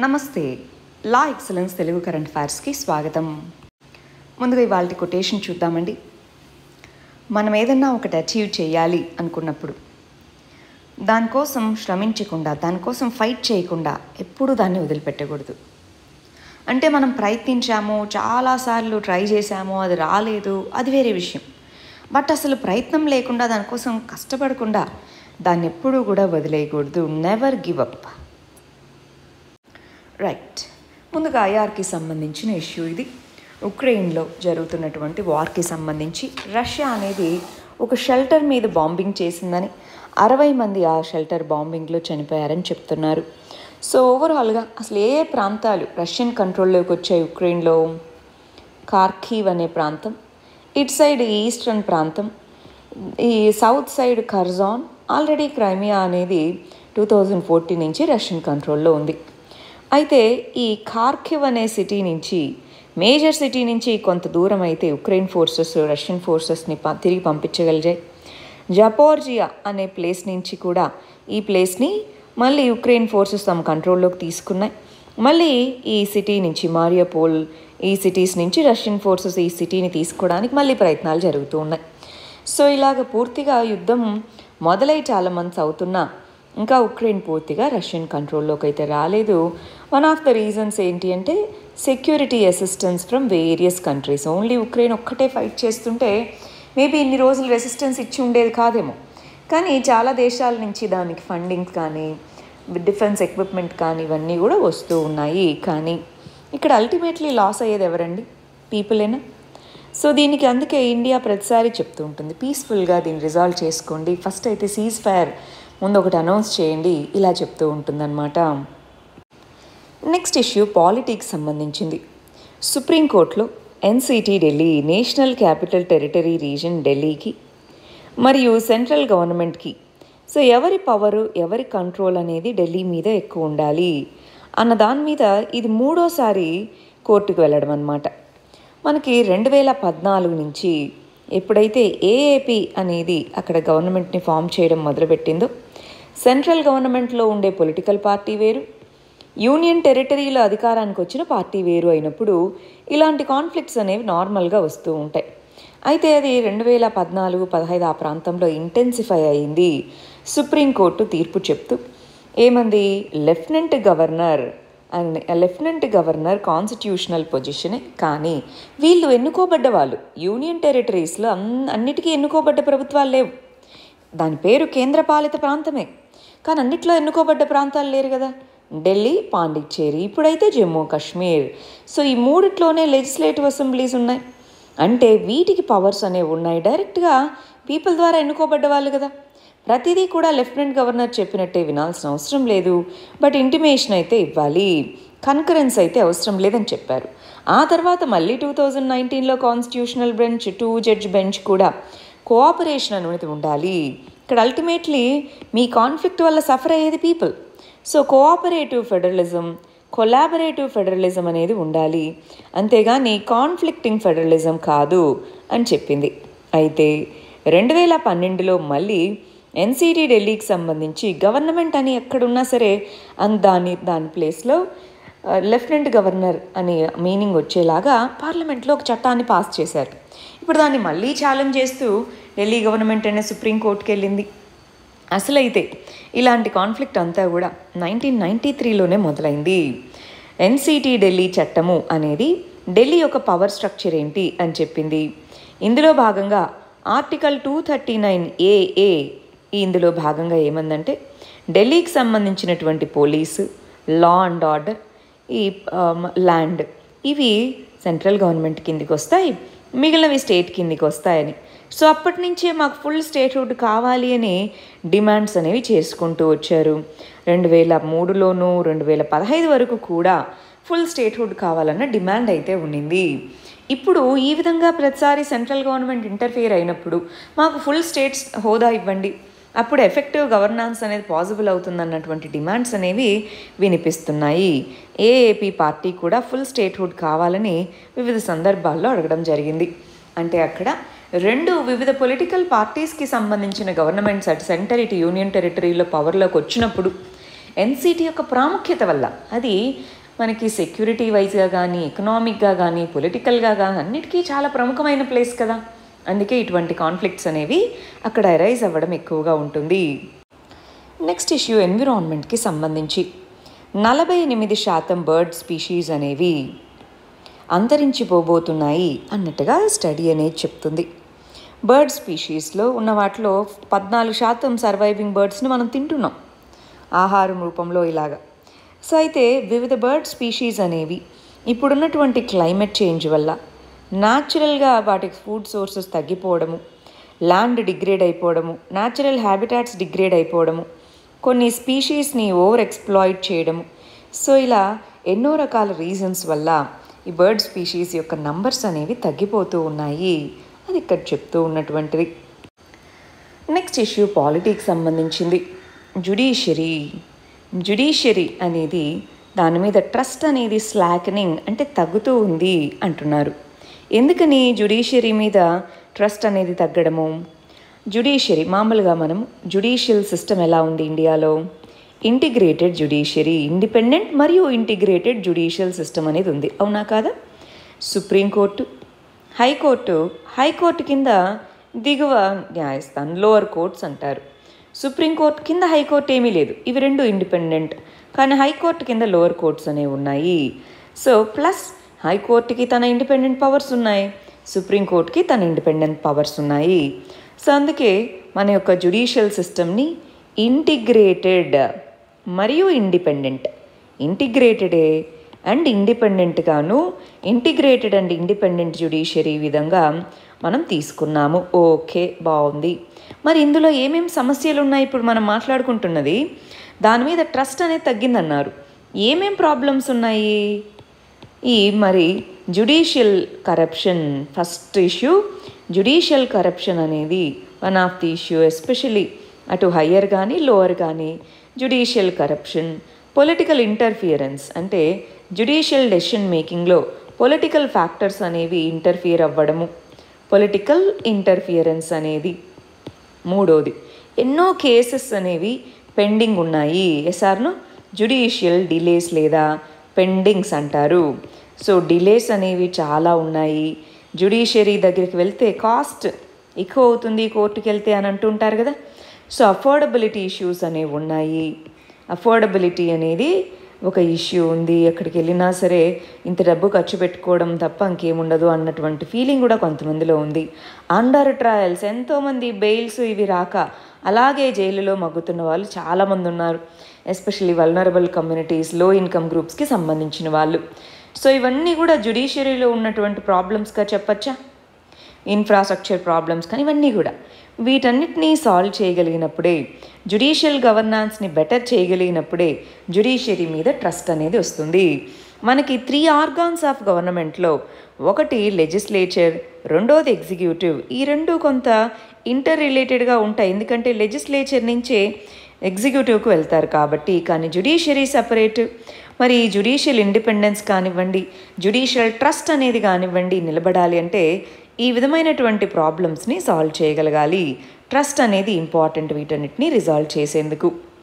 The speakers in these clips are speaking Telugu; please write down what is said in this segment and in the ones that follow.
నమస్తే లా ఎక్సలెన్స్ తెలుగు కరెంట్ అఫైర్స్కి స్వాగతం ముందుగా ఇవాళ కొటేషన్ చూద్దామండి మనం ఏదన్నా ఒకటి అచీవ్ చేయాలి అనుకున్నప్పుడు దానికోసం శ్రమించకుండా దానికోసం ఫైట్ చేయకుండా ఎప్పుడూ దాన్ని వదిలిపెట్టకూడదు అంటే మనం ప్రయత్నించాము చాలాసార్లు ట్రై చేశాము అది రాలేదు అది వేరే విషయం బట్ అసలు ప్రయత్నం లేకుండా దానికోసం కష్టపడకుండా దాన్ని ఎప్పుడూ కూడా వదిలేయకూడదు నెవర్ గివ్ అప్ రైట్ ముందుగా ఐఆర్కి సంబంధించిన ఇష్యూ ఇది ఉక్రెయిన్లో జరుగుతున్నటువంటి వార్కి సంబంధించి రష్యా అనేది ఒక షెల్టర్ మీద బాంబింగ్ చేసిందని అరవై మంది ఆ షెల్టర్ బాంబింగ్లో చనిపోయారని చెప్తున్నారు సో ఓవరాల్గా అసలు ఏ ఏ ప్రాంతాలు రష్యన్ కంట్రోల్లోకి వచ్చాయి ఉక్రెయిన్లో కార్ఖీవ్ అనే ప్రాంతం ఇట్ సైడ్ ఈస్టర్న్ ప్రాంతం ఈ south side Kherson already Crimea అనేది టూ థౌజండ్ ఫోర్టీన్ నుంచి రష్యన్ కంట్రోల్లో ఉంది అయితే ఈ కార్కివ్ అనే సిటీ నుంచి మేజర్ సిటీ నుంచి కొంత దూరం అయితే ఉక్రెయిన్ ఫోర్సెస్ రష్యన్ ఫోర్సెస్ని ప తిరిగి పంపించగలిగాయి జపోర్జియా అనే ప్లేస్ నుంచి కూడా ఈ ప్లేస్ని మళ్ళీ యుక్రెయిన్ ఫోర్సెస్ తమ కంట్రోల్లోకి తీసుకున్నాయి మళ్ళీ ఈ సిటీ నుంచి మారియాపోల్ ఈ సిటీస్ నుంచి రష్యన్ ఫోర్సెస్ ఈ సిటీని తీసుకోవడానికి మళ్ళీ ప్రయత్నాలు జరుగుతూ ఉన్నాయి సో ఇలాగ పూర్తిగా యుద్ధం మొదలై చాలా మంత్స్ అవుతున్నా ఇంకా ఉక్రెయిన్ పూర్తిగా రష్యన్ కంట్రోల్లోకి అయితే రాలేదు వన్ ఆఫ్ ద రీజన్స్ ఏంటి అంటే security assistance from various countries only Ukraine ఒక్కటే ఫైట్ చేస్తుంటే మేబీ ఇన్ని రోజులు రెసిస్టెన్స్ ఇచ్చి ఉండేది కాదేమో కానీ చాలా దేశాల నుంచి దానికి ఫండింగ్ కానీ డిఫెన్స్ ఎక్విప్మెంట్ కానీ ఇవన్నీ కూడా వస్తూ ఉన్నాయి కానీ ఇక్కడ అల్టిమేట్లీ లాస్ అయ్యేది ఎవరండి పీపులేనా సో దీనికి అందుకే ఇండియా ప్రతిసారి చెప్తూ ఉంటుంది పీస్ఫుల్గా దీన్ని రిజాల్వ్ చేసుకోండి ఫస్ట్ అయితే సీజ్ ఫైర్ ముందు ఒకటి అనౌన్స్ చేయండి ఇలా చెప్తూ ఉంటుందన్నమాట నెక్స్ట్ ఇష్యూ పాలిటిక్స్ సంబంధించింది సుప్రీంకోర్టులో NCT Delhi National Capital Territory region ఢిల్లీకి మరియు సెంట్రల్ గవర్నమెంట్కి సో ఎవరి పవరు ఎవరి కంట్రోల్ అనేది ఢిల్లీ మీద ఎక్కువ ఉండాలి అన్న దాని మీద ఇది మూడోసారి కోర్టుకు వెళ్ళడం అనమాట మనకి రెండు వేల పద్నాలుగు నుంచి ఎప్పుడైతే ఏఏపీ అనేది అక్కడ గవర్నమెంట్ని ఫామ్ చేయడం మొదలుపెట్టిందో సెంట్రల్ గవర్నమెంట్లో ఉండే పొలిటికల్ పార్టీ వేరు యూనియన్ టెరిటరీలో అధికారానికి వచ్చిన పార్టీ వేరు అయినప్పుడు ఇలాంటి కాన్ఫ్లిక్ట్స్ అనేవి నార్మల్గా వస్తూ ఉంటాయి అయితే అది రెండు వేల పద్నాలుగు పదహైదు ఆ ప్రాంతంలో ఇంటెన్సిఫై అయింది సుప్రీంకోర్టు తీర్పు చెప్తూ ఏమంది lieutenant governor and lieutenant governor constitutional పొజిషనే కానీ వీళ్ళు ఎన్నుకోబడ్డ వాళ్ళు యూనియన్ టెరిటరీస్లో అన్ అన్నిటికీ ఎన్నుకోబడ్డ ప్రభుత్వాలు లేవు దాని పేరు కేంద్రపాలిత ప్రాంతమే కానీ అన్నిట్లో ఎన్నుకోబడ్డ ప్రాంతాలు లేరు కదా ఢిల్లీ పాండిచ్చేరి ఇప్పుడైతే జమ్మూ కాశ్మీర్ సో ఈ మూడిట్లోనే లెజిస్లేటివ్ అసెంబ్లీస్ ఉన్నాయి అంటే వీటికి పవర్స్ అనేవి ఉన్నాయి డైరెక్ట్గా పీపుల్ ద్వారా ఎన్నుకోబడ్డ వాళ్ళు కదా ప్రతిదీ కూడా లెఫ్టినెంట్ గవర్నర్ చెప్పినట్టే వినాల్సిన అవసరం లేదు బట్ ఇంటిమేషన్ అయితే ఇవ్వాలి కన్కరెన్స్ అయితే అవసరం లేదని చెప్పారు ఆ తర్వాత మళ్ళీ టూ థౌజండ్ నైన్టీన్లో constitutional bench two judge bench కూడా కోఆపరేషన్ అనేది ఉండాలి ఇక్కడ అల్టిమేట్లీ మీ కాన్ఫ్లిక్ట్ వల్ల సఫర్ అయ్యేది people so cooperative federalism collaborative federalism అనేది ఉండాలి అంతేగాని కాన్ఫ్లిక్టింగ్ ఫెడరలిజం కాదు అని చెప్పింది అయితే రెండు వేల పన్నెండులో మళ్ళీ ఎన్సిటీ ఢిల్లీకి సంబంధించి గవర్నమెంట్ అని ఎక్కడున్నా సరే అన్ దాని దాని ప్లేస్లో లెఫ్టినెంట్ గవర్నర్ అని మీనింగ్ వచ్చేలాగా పార్లమెంట్లో ఒక చట్టాన్ని పాస్ చేశారు ఇప్పుడు దాన్ని మళ్ళీ ఛాలెంజ్ చేస్తూ ఢిల్లీ గవర్నమెంట్ అనే సుప్రీంకోర్టుకి వెళ్ళింది అసలైతే ఇలాంటి కాన్ఫ్లిక్ట్ అంతా కూడా నైన్టీన్ నైంటీ త్రీలోనే మొదలైంది ఎన్సిటీ ఢిల్లీ చట్టము అనేది ఢిల్లీ యొక్క పవర్ స్ట్రక్చర్ ఏంటి అని చెప్పింది ఇందులో భాగంగా ఆర్టికల్ టూ థర్టీ నైన్ ఏఏ ఇందులో భాగంగా ఏమందంటే ఢిల్లీకి సంబంధించినటువంటి పోలీసు లా అండ్ ఆర్డర్ ఈ ల్యాండ్ ఇవి సెంట్రల్ గవర్నమెంట్ కిందికి వస్తాయి మిగిలినవి స్టేట్ కిందికి వస్తాయని సో అప్పటి నుంచే మాకు ఫుల్ స్టేట్హుడ్ కావాలి అని డిమాండ్స్ అనేవి చేసుకుంటూ వచ్చారు రెండు వేల మూడులోనూ రెండు వేల పదహైదు వరకు కూడా ఫుల్ స్టేట్హుడ్ కావాలన్న డిమాండ్ అయితే ఉండింది ఇప్పుడు ఈ విధంగా ప్రతిసారి సెంట్రల్ గవర్నమెంట్ ఇంటర్ఫియర్ అయినప్పుడు మాకు ఫుల్ స్టేట్స్ హోదా ఇవ్వండి అప్పుడు ఎఫెక్టివ్ గవర్నాన్స్ అనేది పాసిబుల్ అవుతుందన్నటువంటి డిమాండ్స్ అనేవి వినిపిస్తున్నాయి ఏఏపీ పార్టీ కూడా ఫుల్ స్టేట్హుడ్ కావాలని వివిధ సందర్భాల్లో అడగడం జరిగింది అంటే అక్కడ రెండు వివిధ పొలిటికల్ పార్టీస్కి సంబంధించిన గవర్నమెంట్స్ అటు సెంటర్ ఇటు యూనియన్ టెరిటరీలో పవర్లోకి వచ్చినప్పుడు ఎన్సిటీ యొక్క ప్రాముఖ్యత వల్ల అది మనకి సెక్యూరిటీ వైజ్గా కానీ ఎకనామిక్గా కానీ పొలిటికల్గా కానీ అన్నిటికీ చాలా ప్రముఖమైన ప్లేస్ కదా అందుకే ఇటువంటి కాన్ఫ్లిక్ట్స్ అనేవి అక్కడ అరైజ్ అవ్వడం ఎక్కువగా ఉంటుంది నెక్స్ట్ ఇష్యూ ఎన్విరాన్మెంట్కి సంబంధించి నలభై ఎనిమిది శాతం బర్డ్ స్పీషీస్ అనేవి అంతరించిపోబోతున్నాయి అన్నట్టుగా స్టడీ అనేది చెప్తుంది బర్డ్ స్పీషీస్లో ఉన్న వాటిలో పద్నాలుగు శాతం సర్వైవింగ్ బర్డ్స్ని మనం తింటున్నాం ఆహారం రూపంలో ఇలాగా సో అయితే వివిధ బర్డ్ స్పీషీస్ అనేవి ఇప్పుడున్నటువంటి క్లైమేట్ చేంజ్ వల్ల న్యాచురల్గా వాటికి ఫుడ్ సోర్సెస్ తగ్గిపోవడము ల్యాండ్ డిగ్రేడ్ అయిపోవడము న్యాచురల్ హ్యాబిటాట్స్ డిగ్రేడ్ అయిపోవడము కొన్ని స్పీషీస్ని ఓవర్ ఎక్స్ప్లాయిట్ చేయడము సో ఇలా ఎన్నో రకాల రీజన్స్ వల్ల ఈ బర్డ్ స్పీషీస్ యొక్క నంబర్స్ అనేవి తగ్గిపోతూ ఉన్నాయి అది ఇక్కడ చెప్తూ ఉన్నటువంటిది నెక్స్ట్ ఇష్యూ పాలిటిక్స్ సంబంధించింది జుడిషియరీ జుడిషియరీ అనేది దాని మీద ట్రస్ట్ అనేది స్లాకనింగ్ అంటే తగ్గుతూ ఉంది అంటున్నారు ఎందుకని జుడిషియరీ మీద ట్రస్ట్ అనేది తగ్గడము జుడిషియరీ మామూలుగా మనం జుడిషియల్ సిస్టమ్ ఎలా ఉంది ఇండియాలో ఇంటిగ్రేటెడ్ జుడిషియరీ ఇండిపెండెంట్ మరియు ఇంటిగ్రేటెడ్ జుడిషియల్ సిస్టమ్ అనేది ఉంది అవునా కాదా సుప్రీంకోర్టు హైకోర్టు హైకోర్టు కింద దిగువ న్యాయస్థానం లోవర్ కోర్ట్స్ అంటారు సుప్రీంకోర్టు కింద హైకోర్టు ఏమీ లేదు ఇవి రెండు ఇండిపెండెంట్ కానీ హైకోర్టు కింద లోవర్ కోర్ట్స్ అనేవి ఉన్నాయి సో ప్లస్ హైకోర్టుకి తన ఇండిపెండెంట్ పవర్స్ ఉన్నాయి సుప్రీంకోర్టుకి తన ఇండిపెండెంట్ పవర్స్ ఉన్నాయి సో అందుకే మన యొక్క జుడిషియల్ సిస్టమ్ని ఇంటిగ్రేటెడ్ మరియు ఇండిపెండెంట్ ఇంటిగ్రేటెడే అండ్ ఇండిపెండెంట్గాను ఇంటిగ్రేటెడ్ అండ్ ఇండిపెండెంట్ జ్యుడిషియరీ విధంగా మనం తీసుకున్నాము ఓకే బాగుంది మరి ఇందులో ఏమేం సమస్యలు ఉన్నాయి ఇప్పుడు మనం మాట్లాడుకుంటున్నది దాని మీద ట్రస్ట్ అనేది తగ్గిందన్నారు ఏమేం ప్రాబ్లమ్స్ ఉన్నాయి ఈ మరి judicial corruption first issue judicial corruption అనేది one of the issue especially అటు హయ్యర్ కానీ లోవర్ కానీ జుడిషియల్ కరప్షన్ పొలిటికల్ ఇంటర్ఫియరెన్స్ అంటే జుడిషియల్ డెసిషన్ మేకింగ్లో పొలిటికల్ ఫ్యాక్టర్స్ అనేవి ఇంటర్ఫియర్ అవ్వడము పొలిటికల్ ఇంటర్ఫియరెన్స్ అనేది మూడోది ఎన్నో కేసెస్ అనేవి పెండింగ్ ఉన్నాయి ఎస్ఆర్ను జుడిషియల్ డిలేస్ లేదా పెండింగ్స్ అంటారు సో డిలేస్ అనేవి చాలా ఉన్నాయి జుడిషియరీ దగ్గరికి వెళ్తే కాస్ట్ ఎక్కువ అవుతుంది కోర్టుకి వెళ్తే అని అంటుంటారు కదా సో అఫోర్డబిలిటీ ఇష్యూస్ అనేవి ఉన్నాయి అఫోర్డబిలిటీ అనేది ఒక ఇష్యూ ఉంది ఎక్కడికి వెళ్ళినా సరే ఇంత డబ్బు ఖర్చు పెట్టుకోవడం తప్ప ఇంకేముండదు అన్నటువంటి ఫీలింగ్ కూడా కొంతమందిలో ఉంది అండర్ ట్రయల్స్ ఎంతోమంది బెయిల్స్ ఇవి రాక అలాగే జైలులో మగ్గుతున్న వాళ్ళు చాలామంది ఉన్నారు especially vulnerable communities low income గ్రూప్స్కి సంబంధించిన వాళ్ళు సో ఇవన్నీ కూడా జుడిషియరీలో ఉన్నటువంటి ప్రాబ్లమ్స్గా చెప్పచ్చా ఇన్ఫ్రాస్ట్రక్చర్ ప్రాబ్లమ్స్ కానీ ఇవన్నీ కూడా వీటన్నిటినీ సాల్వ్ చేయగలిగినప్పుడే జుడిషియల్ గవర్నాన్స్ని బెటర్ చేయగలిగినప్పుడే జుడిషియరీ మీద ట్రస్ట్ అనేది వస్తుంది మనకి త్రీ ఆర్గాన్స్ ఆఫ్ గవర్నమెంట్లో ఒకటి లెజిస్లేచర్ రెండోది ఎగ్జిక్యూటివ్ ఈ రెండు కొంత ఇంటర్ రిలేటెడ్గా ఉంటాయి ఎందుకంటే లెజిస్లేచర్ నుంచే ఎగ్జిక్యూటివ్కి వెళ్తారు కాబట్టి కానీ జుడిషియరీ సపరేట్ మరి జుడిషియల్ ఇండిపెండెన్స్ కానివ్వండి జుడిషియల్ ట్రస్ట్ అనేది కానివ్వండి నిలబడాలి అంటే ఈ విధమైనటువంటి ప్రాబ్లమ్స్ని సాల్వ్ చేయగలగాలి ట్రస్ట్ అనేది ఇంపార్టెంట్ వీటన్నిటిని రిజాల్వ్ చేసేందుకు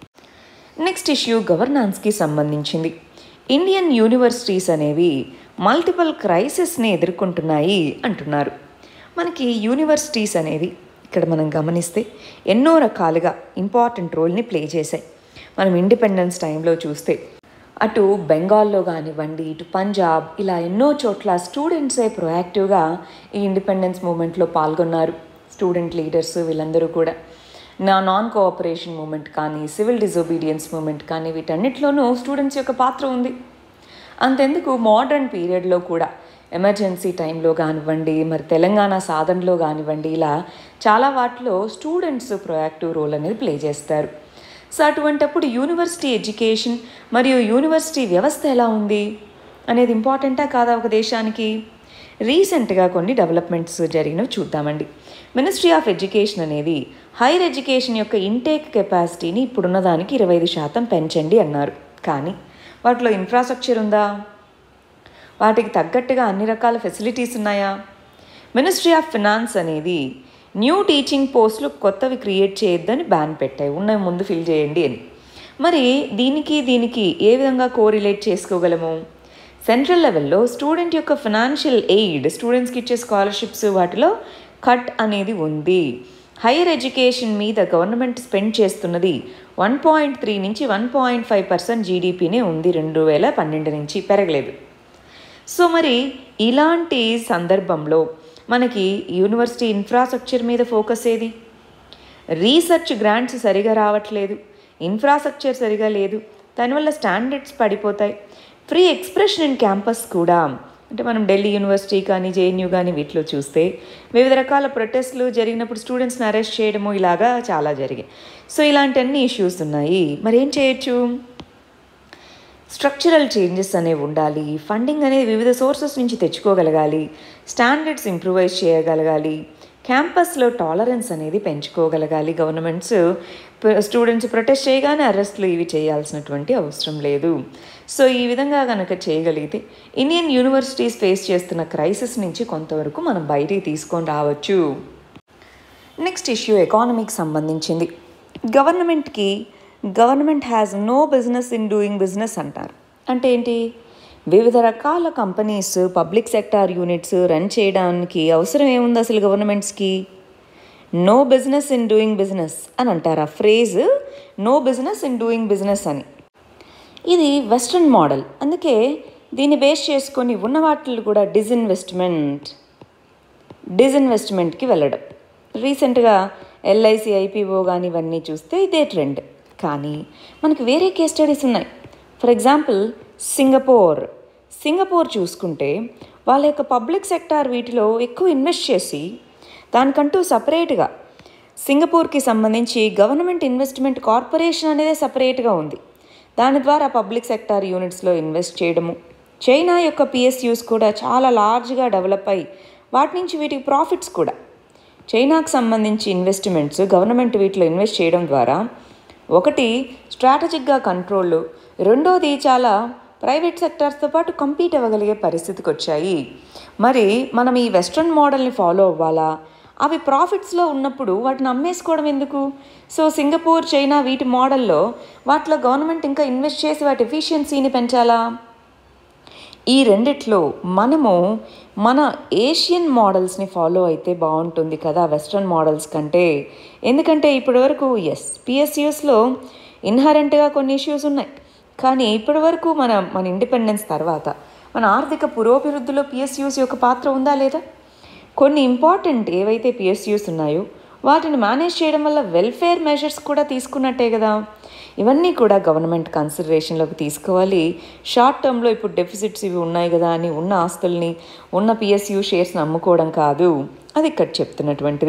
నెక్స్ట్ ఇష్యూ గవర్నాన్స్కి సంబంధించింది ఇండియన్ యూనివర్సిటీస్ అనేవి మల్టిపుల్ క్రైసిస్ని ఎదుర్కొంటున్నాయి అంటున్నారు మనకి యూనివర్సిటీస్ అనేవి ఇక్కడ మనం గమనిస్తే ఎన్నో రకాలుగా ఇంపార్టెంట్ రోల్ని ప్లే చేశాయి మనం ఇండిపెండెన్స్ టైంలో చూస్తే అటు బెంగాల్లో కానివ్వండి ఇటు పంజాబ్ ఇలా ఎన్నో చోట్ల స్టూడెంట్సే ప్రొయాక్టివ్గా ఈ ఇండిపెండెన్స్ మూమెంట్లో పాల్గొన్నారు స్టూడెంట్ లీడర్స్ వీళ్ళందరూ కూడా నా నాన్ కోఆపరేషన్ మూమెంట్ కానీ సివిల్ డిజోబీడియన్స్ మూమెంట్ కానీ వీటన్నిటిలోనూ స్టూడెంట్స్ యొక్క పాత్ర ఉంది అంతెందుకు మోడర్న్ పీరియడ్లో కూడా ఎమర్జెన్సీ టైంలో కానివ్వండి మరి తెలంగాణ సాధనలో కానివ్వండి ఇలా చాలా వాటిలో స్టూడెంట్స్ ప్రొయాక్టివ్ రోల్ అనేది ప్లే చేస్తారు సో అటువంటప్పుడు యూనివర్సిటీ ఎడ్యుకేషన్ మరియు యూనివర్సిటీ వ్యవస్థ ఎలా ఉంది అనేది ఇంపార్టెంటా కాదా ఒక దేశానికి రీసెంట్గా కొన్ని డెవలప్మెంట్స్ జరిగినవి చూద్దామండి మినిస్ట్రీ ఆఫ్ ఎడ్యుకేషన్ అనేది హైయర్ ఎడ్యుకేషన్ యొక్క ఇంటేక్ కెపాసిటీని ఇప్పుడున్న దానికి ఇరవై ఐదు శాతం పెంచండి అన్నారు కానీ వాటిలో ఇన్ఫ్రాస్ట్రక్చర్ ఉందా వాటికి తగ్గట్టుగా అన్ని రకాల ఫెసిలిటీస్ ఉన్నాయా మినిస్ట్రీ ఆఫ్ ఫినాన్స్ అనేది న్యూ టీచింగ్ పోస్టులు కొత్తవి క్రియేట్ చేయొద్దని బ్యాన్ పెట్టాయి ఉన్నవి ముందు ఫిల్ చేయండి అని మరి దీనికి దీనికి ఏ విధంగా కోరిలేట్ చేసుకోగలము సెంట్రల్ లెవెల్లో స్టూడెంట్ యొక్క ఫినాన్షియల్ ఎయిడ్ స్టూడెంట్స్కి ఇచ్చే స్కాలర్షిప్స్ వాటిలో కట్ అనేది ఉంది హైయర్ ఎడ్యుకేషన్ మీద గవర్నమెంట్ స్పెండ్ చేస్తున్నది వన్ పాయింట్ త్రీ నుంచి వన్ పాయింట్ ఫైవ్ పర్సెంట్ జీడిపినే ఉంది రెండు వేల పన్నెండు నుంచి పెరగలేదు సో మరి ఇలాంటి సందర్భంలో మనకి యూనివర్సిటీ ఇన్ఫ్రాస్ట్రక్చర్ మీద ఫోకస్ ఏది రీసెర్చ్ గ్రాంట్స్ సరిగా రావట్లేదు ఇన్ఫ్రాస్ట్రక్చర్ సరిగా లేదు దానివల్ల స్టాండర్డ్స్ పడిపోతాయి ఫ్రీ ఎక్స్ప్రెషన్ ఇన్ క్యాంపస్ కూడా అంటే మనం ఢిల్లీ యూనివర్సిటీ కానీ జేఎన్యూ కానీ వీటిలో చూస్తే వివిధ రకాల ప్రొటెస్ట్లు జరిగినప్పుడు స్టూడెంట్స్ని అరెస్ట్ చేయడము ఇలాగా చాలా జరిగాయి సో ఇలాంటి అన్ని ఇష్యూస్ ఉన్నాయి మరి ఏం చేయొచ్చు స్ట్రక్చరల్ చేంజెస్ అనేవి ఉండాలి ఫండింగ్ అనేది వివిధ సోర్సెస్ నుంచి తెచ్చుకోగలగాలి స్టాండర్డ్స్ ఇంప్రూవైజ్ చేయగలగాలి క్యాంపస్లో టాలరెన్స్ అనేది పెంచుకోగలగాలి గవర్నమెంట్స్ స్టూడెంట్స్ ప్రొటెస్ట్ చేయగానే అరెస్ట్లు ఇవి చేయాల్సినటువంటి అవసరం లేదు సో ఈ విధంగా కనుక చేయగలిగితే ఇండియన్ యూనివర్సిటీస్ ఫేస్ చేస్తున్న క్రైసిస్ నుంచి కొంతవరకు మనం బయటికి తీసుకొని రావచ్చు నెక్స్ట్ ఇష్యూ ఎకానమీకి సంబంధించింది గవర్నమెంట్కి government has no business in doing business అంటారు అంటే ఏంటి వివిధ రకాల companies public sector units run చేయడానికి అవసరం ఏముంది అసలు గవర్నమెంట్స్కి no business in doing business అని అంటారు ఆ phrase no business in doing business అని ఇది వెస్ట్రన్ మోడల్ అందుకే దీన్ని బేస్ చేసుకొని ఉన్న వాటిల్లో కూడా డిజిన్వెస్ట్మెంట్ డిజిన్వెస్ట్మెంట్కి వెళ్ళడం రీసెంట్గా ఎల్ఐసి ఐపీఓ కానీ ఇవన్నీ చూస్తే ఇదే ట్రెండ్ కానీ మనకి వేరే కేస్ స్టడీస్ ఉన్నాయి ఫర్ ఎగ్జాంపుల్ సింగపూర్ సింగపూర్ చూసుకుంటే వాళ్ళ యొక్క పబ్లిక్ సెక్టార్ వీటిలో ఎక్కువ ఇన్వెస్ట్ చేసి దానికంటూ సపరేట్గా సింగపూర్కి సంబంధించి గవర్నమెంట్ ఇన్వెస్ట్మెంట్ కార్పొరేషన్ అనేది సపరేట్గా ఉంది దాని ద్వారా పబ్లిక్ సెక్టార్ యూనిట్స్లో ఇన్వెస్ట్ చేయడము చైనా యొక్క పిఎస్యూస్ కూడా చాలా లార్జ్గా డెవలప్ అయ్యి వాటి నుంచి వీటికి ప్రాఫిట్స్ కూడా చైనాకు సంబంధించి ఇన్వెస్ట్మెంట్స్ గవర్నమెంట్ వీటిలో ఇన్వెస్ట్ చేయడం ద్వారా ఒకటి స్ట్రాటజిక్గా కంట్రోల్ రెండోది చాలా ప్రైవేట్ సెక్టార్స్తో పాటు కంపీట్ అవ్వగలిగే పరిస్థితికి వచ్చాయి మరి మనం ఈ వెస్ట్రన్ మోడల్ని ఫాలో అవ్వాలా అవి ప్రాఫిట్స్లో ఉన్నప్పుడు వాటిని అమ్మేసుకోవడం ఎందుకు సో సింగపూర్ చైనా వీటి మోడల్లో వాటిలో గవర్నమెంట్ ఇంకా ఇన్వెస్ట్ చేసి వాటి ఎఫిషియన్సీని పెంచాలా ఈ రెండిట్లో మనము మన ఏషియన్ మోడల్స్ని ఫాలో అయితే బాగుంటుంది కదా వెస్ట్రన్ మోడల్స్ కంటే ఎందుకంటే ఇప్పటి వరకు ఎస్ పిఎస్యూస్లో ఇన్హరెంట్గా కొన్ని ఇష్యూస్ ఉన్నాయి కానీ ఇప్పటి వరకు మన మన ఇండిపెండెన్స్ తర్వాత మన ఆర్థిక పురోభివృద్ధిలో పిఎస్యూస్ యొక్క పాత్ర ఉందా లేదా కొన్ని ఇంపార్టెంట్ ఏవైతే పిఎస్యూస్ ఉన్నాయో వాటిని మేనేజ్ చేయడం వల్ల వెల్ఫేర్ మెజర్స్ కూడా తీసుకున్నట్టే కదా ఇవన్నీ కూడా గవర్నమెంట్ కన్సిడరేషన్లోకి తీసుకోవాలి షార్ట్ టర్మ్లో ఇప్పుడు డెఫిసిట్స్ ఇవి ఉన్నాయి కదా అని ఉన్న ఆస్తుల్ని ఉన్న పిఎస్యూ షేర్స్ని అమ్ముకోవడం కాదు అది ఇక్కడ చెప్తున్నటువంటిది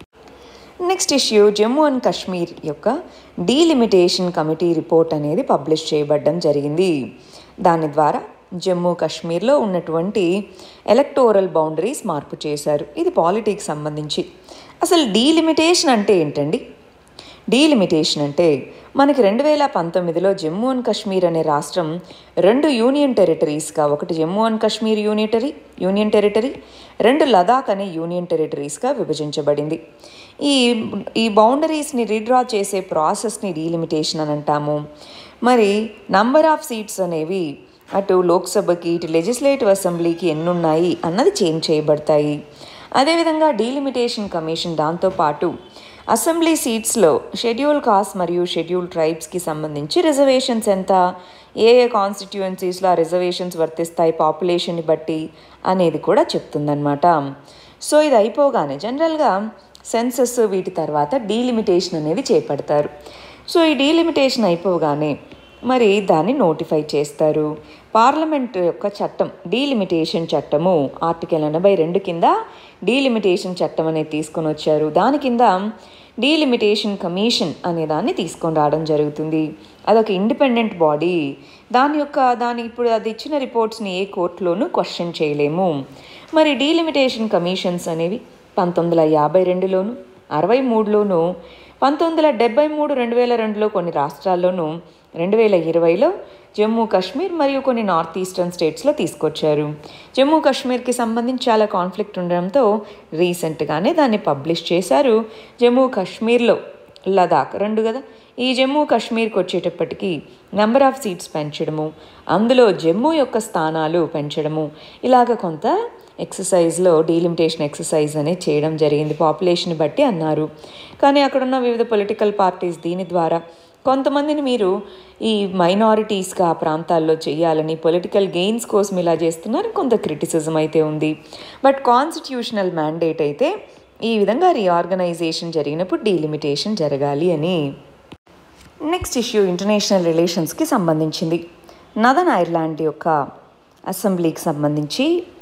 next issue Jammu and Kashmir యొక్క డీలిమిటేషన్ కమిటీ రిపోర్ట్ అనేది పబ్లిష్ చేయబడడం జరిగింది దాని ద్వారా జమ్మూ కాశ్మీర్లో ఉన్నటువంటి ఎలక్టోరల్ బౌండరీస్ మార్పు చేశారు ఇది పాలిటిక్స్ సంబంధించి అసలు డీలిమిటేషన్ అంటే ఏంటండి డీలిమిటేషన్ అంటే మనకి రెండు వేల పంతొమ్మిదిలో జమ్మూ అండ్ కాశ్మీర్ అనే రాష్ట్రం రెండు యూనియన్ టెరిటరీస్గా ఒకటి Jammu and Kashmir unitary union territory రెండు లదాఖ్ అనే యూనియన్ టెరిటరీస్గా విభజించబడింది ఈ ఈ బౌండరీస్ని రీడ్రా చేసే ప్రాసెస్ని డీలిమిటేషన్ అని అంటాము మరి నంబర్ ఆఫ్ సీట్స్ అనేవి అటు లోక్సభకి ఇటు లెజిస్లేటివ్ అసెంబ్లీకి ఎన్నున్నాయి అన్నది చేంజ్ చేయబడతాయి అదేవిధంగా డీలిమిటేషన్ కమిషన్ దాంతోపాటు అసెంబ్లీ సీట్స్లో షెడ్యూల్ కాస్ట్ మరియు షెడ్యూల్ ట్రైబ్స్కి సంబంధించి రిజర్వేషన్స్ ఎంత ఏ ఏ కాన్స్టిట్యుయెన్సీస్లో ఆ రిజర్వేషన్స్ వర్తిస్తాయి పాపులేషన్ని బట్టి అనేది కూడా చెప్తుందన్నమాట సో ఇది అయిపోగానే జనరల్గా సెన్సస్ వీటి తర్వాత డీలిమిటేషన్ అనేది చేపడతారు సో ఈ డీలిమిటేషన్ అయిపోగానే మరి దాన్ని నోటిఫై చేస్తారు పార్లమెంట్ యొక్క చట్టం డీలిమిటేషన్ చట్టము ఆర్టికల్ ఎనభై రెండు కింద డీలిమిటేషన్ చట్టం అనేది తీసుకొని వచ్చారు దాని కింద డీలిమిటేషన్ కమిషన్ అనే దాన్ని తీసుకొని రావడం జరుగుతుంది అదొక ఇండిపెండెంట్ బాడీ దాని యొక్క దాని ఇప్పుడు అది ఇచ్చిన రిపోర్ట్స్ని ఏ కోర్టులోనూ క్వశ్చన్ చేయలేము మరి డీలిమిటేషన్ కమిషన్స్ అనేవి పంతొమ్మిది వందల యాభై రెండులోను అరవై మూడులోను పంతొమ్మిది వందల డెబ్బై మూడు రెండు వేల రెండులో కొన్ని రాష్ట్రాల్లోనూ రెండు వేల ఇరవైలో జమ్మూ కాశ్మీర్ మరియు కొన్ని నార్త్ ఈస్టర్న్ స్టేట్స్లో తీసుకొచ్చారు జమ్మూ కాశ్మీర్కి సంబంధించి చాలా కాన్ఫ్లిక్ట్ ఉండడంతో రీసెంట్గానే దాన్ని పబ్లిష్ చేశారు జమ్మూ కాశ్మీర్లో లదాఖ్ రెండు కదా ఈ జమ్మూ కాశ్మీర్కి వచ్చేటప్పటికి నెంబర్ ఆఫ్ సీట్స్ పెంచడము అందులో జమ్మూ యొక్క స్థానాలు పెంచడము ఇలాగ కొంత ఎక్సర్సైజ్లో డీలిమిటేషన్ ఎక్సర్సైజ్ అనేది చేయడం జరిగింది పాపులేషన్ బట్టి అన్నారు కానీ అక్కడున్న వివిధ పొలిటికల్ పార్టీస్ దీని ద్వారా కొంతమందిని మీరు ఈ మైనారిటీస్గా ఆ ప్రాంతాల్లో చేయాలని పొలిటికల్ గెయిన్స్ కోసం ఇలా చేస్తున్నారు కొంత క్రిటిసిజం అయితే ఉంది బట్ కాన్స్టిట్యూషనల్ మ్యాండేట్ అయితే ఈ విధంగా రీఆర్గనైజేషన్ జరిగినప్పుడు డీలిమిటేషన్ జరగాలి అని నెక్స్ట్ ఇష్యూ ఇంటర్నేషనల్ రిలేషన్స్కి సంబంధించింది నదన్ ఐర్లాండ్ యొక్క అసెంబ్లీకి సంబంధించి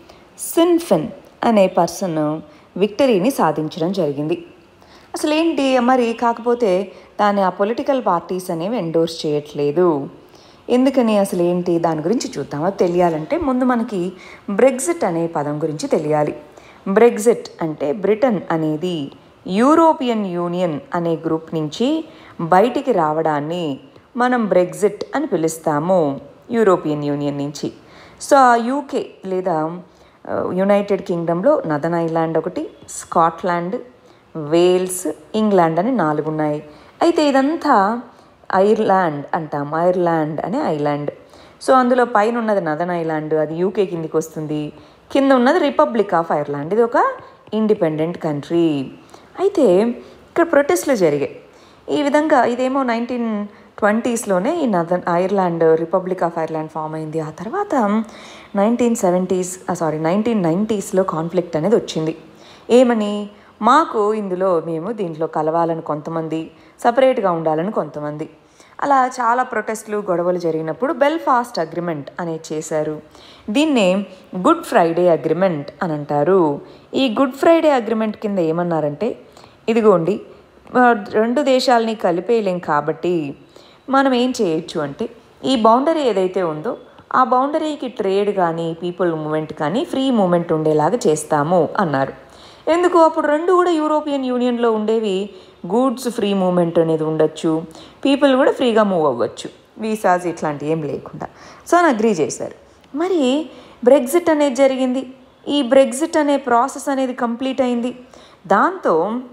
సిన్ఫిన్ అనే పర్సన్ విక్టరీని సాధించడం జరిగింది అసలు ఏంటి మరి కాకపోతే దాన్ని ఆ పొలిటికల్ పార్టీస్ అనేవి ఎండోర్స్ చేయట్లేదు ఎందుకని అసలు ఏంటి దాని గురించి చూద్దాం అది తెలియాలంటే ముందు మనకి బ్రెగ్జిట్ అనే పదం గురించి తెలియాలి బ్రెగ్జిట్ అంటే బ్రిటన్ అనేది యూరోపియన్ యూనియన్ అనే గ్రూప్ నుంచి బయటికి రావడాన్ని మనం బ్రెగ్జిట్ అని పిలుస్తాము యూరోపియన్ యూనియన్ నుంచి సో ఆ యూకే లేదా యునైటెడ్ కింగ్డమ్లో నదన్ ఐలాండ్ ఒకటి స్కాట్లాండ్ వేల్స్ ఇంగ్లాండ్ అని నాలుగు ఉన్నాయి అయితే ఇదంతా ఐర్లాండ్ అంటాం ఐర్లాండ్ అనే ఐలాండ్ సో అందులో పైన ఉన్నది నదన్ ఐలాండ్ అది యూకే కిందికి వస్తుంది కింద ఉన్నది రిపబ్లిక్ ఆఫ్ ఐర్లాండ్ ఇది ఒక ఇండిపెండెంట్ కంట్రీ అయితే ఇక్కడ ప్రొటెస్ట్లు జరిగాయి ఈ విధంగా ఇదేమో నైన్టీన్ ట్వంటీస్లోనే ఈ Northern Ireland Republic of Ireland form అయింది ఆ తర్వాత నైన్టీన్ సెవెంటీస్ సారీ నైన్టీన్ నైంటీస్లో కాన్ఫ్లిక్ట్ అనేది వచ్చింది ఏమని మాకు ఇందులో మేము దీంట్లో కలవాలని కొంతమంది సపరేట్గా ఉండాలని కొంతమంది అలా చాలా ప్రొటెస్ట్లు గొడవలు జరిగినప్పుడు బెల్ఫాస్ట్ అగ్రిమెంట్ అనేది చేశారు దీన్నే గుడ్ ఫ్రైడే అగ్రిమెంట్ అని అంటారు ఈ గుడ్ ఫ్రైడే అగ్రిమెంట్ కింద ఏమన్నారంటే ఇదిగోండి ఆ, రెండు దేశాలని కలిపేయలేం కాబట్టి మనం ఏం చేయొచ్చు అంటే ఈ బౌండరీ ఏదైతే ఉందో ఆ బౌండరీకి ట్రేడ్ కానీ పీపుల్ మూమెంట్ కానీ ఫ్రీ మూమెంట్ ఉండేలాగా చేస్తాము అన్నారు ఎందుకు అప్పుడు రెండు కూడా యూరోపియన్ యూనియన్లో ఉండేవి గూడ్స్ ఫ్రీ మూమెంట్ అనేది ఉండొచ్చు పీపుల్ కూడా ఫ్రీగా మూవ్ అవ్వచ్చు వీసాస్ ఇట్లాంటివి ఏం లేకుండా సో అని అగ్రీ చేశారు మరి బ్రెగ్జిట్ అనేది జరిగింది ఈ బ్రెగ్జిట్ అనే ప్రాసెస్ అనేది కంప్లీట్ అయింది దాంతో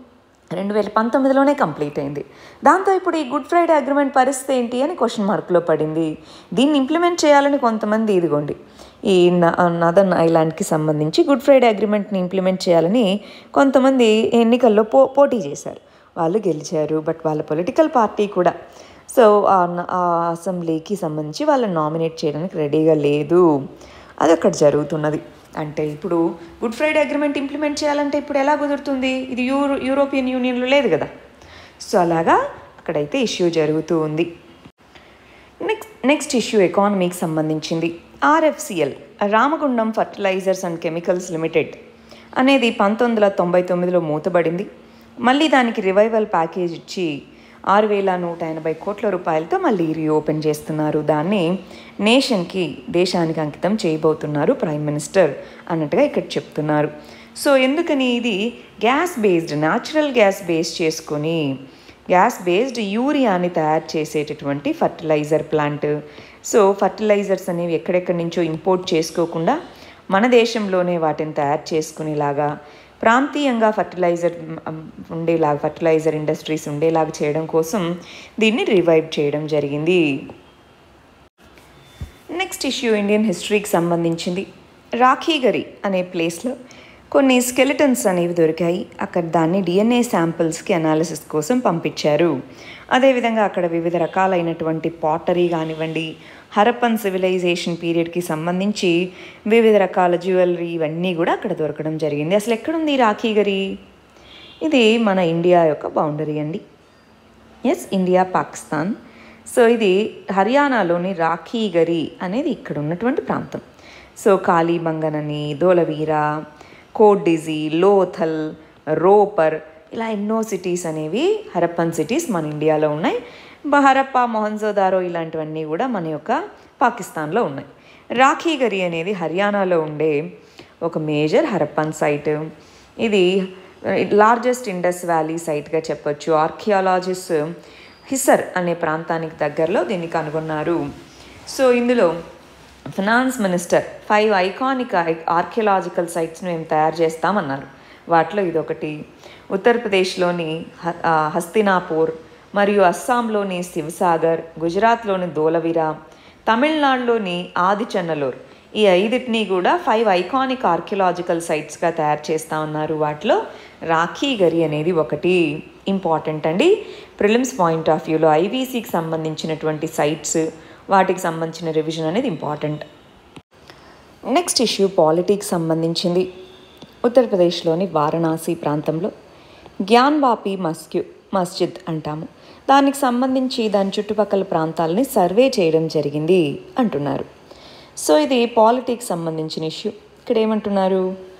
రెండు వేల పంతొమ్మిదిలోనే కంప్లీట్ అయింది దాంతో ఇప్పుడు ఈ గుడ్ ఫ్రైడే అగ్రిమెంట్ పరిస్థితి ఏంటి అని క్వశ్చన్ మార్క్లో పడింది దీన్ని ఇంప్లిమెంట్ చేయాలని కొంతమంది ఇదిగోండి ఈ న- నదర్న్ ఐలాండ్కి సంబంధించి గుడ్ ఫ్రైడే అగ్రిమెంట్ని ఇంప్లిమెంట్ చేయాలని కొంతమంది ఎన్నికల్లో పో పోటీ చేశారు వాళ్ళు గెలిచారు బట్ వాళ్ళ పొలిటికల్ పార్టీ కూడా సో ఆ న- ఆ అసెంబ్లీకి సంబంధించి వాళ్ళని నామినేట్ చేయడానికి రెడీగా లేదు అది అక్కడ జరుగుతున్నది అంటే ఇప్పుడు గుడ్ ఫ్రైడే అగ్రిమెంట్ ఇంప్లిమెంట్ చేయాలంటే ఇప్పుడు ఎలా కుదురుతుంది ఇది యూరో యూరోపియన్ యూనియన్లో లేదు కదా సో అలాగా అక్కడైతే ఇష్యూ జరుగుతూ ఉంది నెక్స్ట్ నెక్స్ట్ ఇష్యూ ఎకానమీకి సంబంధించింది RFCL Ramagundam fertilizers and chemicals limited అనేది పంతొమ్మిది వందల తొంభై తొమ్మిదిలో మూతబడింది మళ్ళీ దానికి రివైవల్ ప్యాకేజ్ ఇచ్చి ఆరు వేల నూట ఎనభై కోట్ల రూపాయలతో మళ్ళీ రీఓపెన్ చేస్తున్నారు దాన్ని నేషన్కి దేశానికి అంకితం చేయబోతున్నారు ప్రైమ్ మినిస్టర్ అన్నట్టుగా ఇక్కడ చెప్తున్నారు సో ఎందుకని ఇది gas based natural gas base చేసుకొని గ్యాస్ బేస్డ్ యూరియాని తయారు చేసేటటువంటి ఫర్టిలైజర్ ప్లాంట్ సో ఫర్టిలైజర్స్ అనేవి ఎక్కడెక్కడి నుంచో ఇంపోర్ట్ చేసుకోకుండా మన దేశంలోనే వాటిని తయారు చేసుకునేలాగా ప్రాంతీయంగా ఫర్టిలైజర్ ఉండేలాగా ఫర్టిలైజర్ ఇండస్ట్రీస్ ఉండేలాగా చేయడం కోసం దీన్ని రివైవ్ చేయడం జరిగింది నెక్స్ట్ ఇష్యూ ఇండియన్ హిస్టరీకి సంబంధించింది రాఖీగరి అనే ప్లేస్లో కొన్ని స్కెలిటన్స్ అనేవి దొరికాయి అక్కడ దాన్ని డిఎన్ఏ శాంపిల్స్కి అనాలిసిస్ కోసం పంపించారు అదేవిధంగా అక్కడ వివిధ రకాలైనటువంటి పాటరీ కానివ్వండి హరప్పన్ సివిలైజేషన్ పీరియడ్కి సంబంధించి వివిధ రకాల జ్యువెలరీ ఇవన్నీ కూడా అక్కడ దొరకడం జరిగింది అసలు ఎక్కడుంది ఈ రాఖీగరి ఇది మన ఇండియా యొక్క బౌండరీ అండి ఎస్ ఇండియా పాకిస్తాన్ సో ఇది హర్యానాలోని రాఖీగరి అనేది ఇక్కడ ఉన్నటువంటి ప్రాంతం సో కాళీబంగన్ అని ధోలవీర కోడ్డిజీ లోథల్ రోపర్ ఇలా ఎన్నో సిటీస్ అనేవి హరప్పన్ సిటీస్ మన ఇండియాలో ఉన్నాయి బ- హరప్ప మొహన్జోదారో ఇలాంటివన్నీ కూడా మన యొక్క పాకిస్తాన్లో ఉన్నాయి రాఖీగరి అనేది హర్యానాలో ఉండే ఒక మేజర్ హరప్పన్ సైట్ ఇది లార్జెస్ట్ ఇండస్ వ్యాలీ సైట్గా చెప్పొచ్చు ఆర్కియాలజిస్ట్ హిసర్ అనే ప్రాంతానికి దగ్గరలో దీన్ని కనుగొన్నారు సో ఇందులో finance minister five iconic archaeological sites మేము తయారు చేస్తామన్నారు వాటిలో ఇదొకటి ఉత్తరప్రదేశ్లోని హ- ఆ, హస్తినాపూర్ మరియు అస్సాంలోని శివసాగర్ గుజరాత్లోని ధోలవిరా తమిళనాడులోని ఆదిచన్నలూర్ ఈ ఐదిటిని కూడా ఫైవ్ ఐకానిక్ ఆర్కియలాజికల్ సైట్స్గా తయారు చేస్తూ ఉన్నారు వాటిలో రాఖీ గరి అనేది ఒకటి ఇంపార్టెంట్ అండి ప్రిలిమ్స్ పాయింట్ ఆఫ్ వ్యూలో ఐవీసీకి సంబంధించినటువంటి సైట్స్ వాటికి సంబంధించిన రివిజన్ అనేది ఇంపార్టెంట్ నెక్స్ట్ ఇష్యూ పాలిటిక్స్ సంబంధించింది ఉత్తరప్రదేశ్లోని వారణాసి ప్రాంతంలో జ్ఞాన్వాపి మస్క్యు మస్జిద్ అంటాము దానికి సంబంధించి దాని చుట్టుపక్కల ప్రాంతాలని సర్వే చేయడం జరిగింది అంటున్నారు సో ఇది పాలిటిక్స్ సంబంధించిన ఇష్యూ ఇక్కడ ఏమంటున్నారు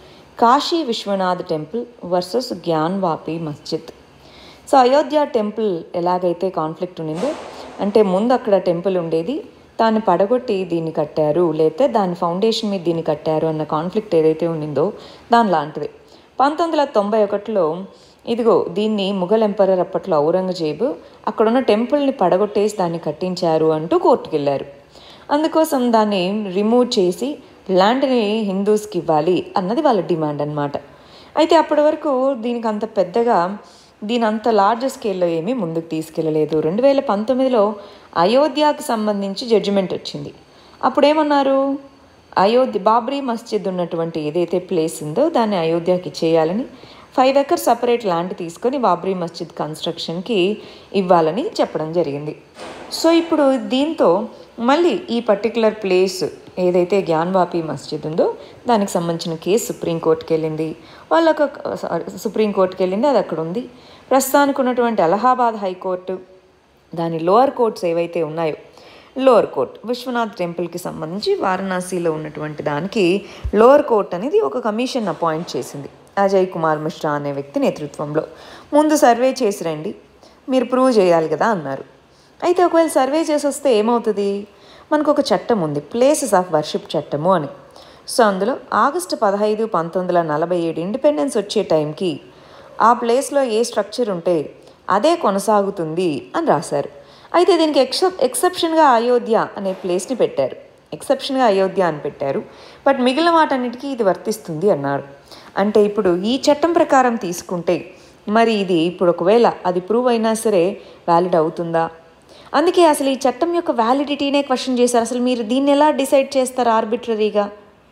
Kashi Vishwanath temple versus Gyanvapi Masjid so Ayodhya temple ఎలాగైతే కాన్ఫ్లిక్ట్ ఉండిందో అంటే ముందు అక్కడ టెంపుల్ ఉండేది దాన్ని పడగొట్టి దీన్ని కట్టారు లేకపోతే దాని ఫౌండేషన్ మీద దీన్ని కట్టారు అన్న కాన్ఫ్లిక్ట్ ఏదైతే ఉండిందో దాని లాంటిది పంతొమ్మిది వందల తొంభై ఒకటిలో ఇదిగో దీన్ని ముఘల్ ఎంపరర్ అప్పట్లో ఔరంగజేబు అక్కడున్న టెంపుల్ని పడగొట్టేసి దాన్ని కట్టించారు అంటూ కోర్టుకు వెళ్ళారు అందుకోసం దాన్ని రిమూవ్ చేసి ల్యాండ్ని హిందూస్కి ఇవ్వాలి అన్నది వాళ్ళ డిమాండ్ అనమాట అయితే అప్పటి వరకు దీనికి అంత పెద్దగా దీని అంత లార్జ్ స్కేల్లో ఏమీ ముందుకు తీసుకెళ్ళలేదు రెండు వేల పంతొమ్మిదిలో అయోధ్యకు సంబంధించి జడ్జిమెంట్ వచ్చింది అప్పుడేమన్నారు అయోధ్య బాబ్రీ మస్జిద్ ఉన్నటువంటి ఏదైతే ప్లేస్ ఉందో దాన్ని అయోధ్యకి చేయాలని ఫైవ్ ఎకర్ సపరేట్ ల్యాండ్ తీసుకొని బాబ్రీ మస్జిద్ కన్స్ట్రక్షన్కి ఇవ్వాలని చెప్పడం జరిగింది సో ఇప్పుడు దీంతో మళ్ళీ ఈ పర్టికులర్ ప్లేస్ ఏదైతే జ్ఞాన్వాపి మస్జిద్ ఉందో దానికి సంబంధించిన కేసు సుప్రీంకోర్టుకి వెళ్ళింది వాళ్ళొక సుప్రీంకోర్టుకి వెళ్ళింది అది అక్కడ ఉంది ప్రస్తుతానికి ఉన్నటువంటి అలహాబాద్ హైకోర్టు దాని లోవర్ కోర్ట్స్ ఏవైతే ఉన్నాయో లోవర్ కోర్ట్ విశ్వనాథ్ టెంపుల్కి సంబంధించి వారణాసిలో ఉన్నటువంటి దానికి లోవర్ కోర్ట్ అనేది ఒక కమిషన్ అపాయింట్ చేసింది అజయ్ కుమార్ మిశ్రా అనే వ్యక్తి నేతృత్వంలో ముందు సర్వే చేసి రండి మీరు ప్రూవ్ చేయాలి కదా అన్నారు అయితే ఒకవేళ సర్వే చేసి వస్తే ఏమవుతుంది మనకు ఒక చట్టం ఉంది ప్లేసెస్ ఆఫ్ వర్షిప్ చట్టము అని సో అందులో ఆగస్టు పదహైదు పంతొమ్మిది వందల నలభై ఏడు ఇండిపెండెన్స్ వచ్చే టైంకి ఆ ప్లేస్లో ఏ స్ట్రక్చర్ ఉంటే అదే కొనసాగుతుంది అని రాశారు అయితే దీనికి ఎక్సెప్ ఎక్సెప్షన్గా అయోధ్య అనే ప్లేస్ని పెట్టారు ఎక్సెప్షన్గా అయోధ్య అని పెట్టారు బట్ మిగిలిన వాటన్నిటికీ ఇది వర్తిస్తుంది అన్నారు అంటే ఇప్పుడు ఈ చట్టం ప్రకారం తీసుకుంటే మరి ఇది ఇప్పుడు ఒకవేళ అది ప్రూవ్ అయినా సరే వ్యాలిడ్ అవుతుందా అందుకే అసలు ఈ చట్టం యొక్క వ్యాలిడిటీనే క్వశ్చన్ చేశారు అసలు మీరు దీన్ని ఎలా డిసైడ్ చేస్తారు ఆర్బిటరీగా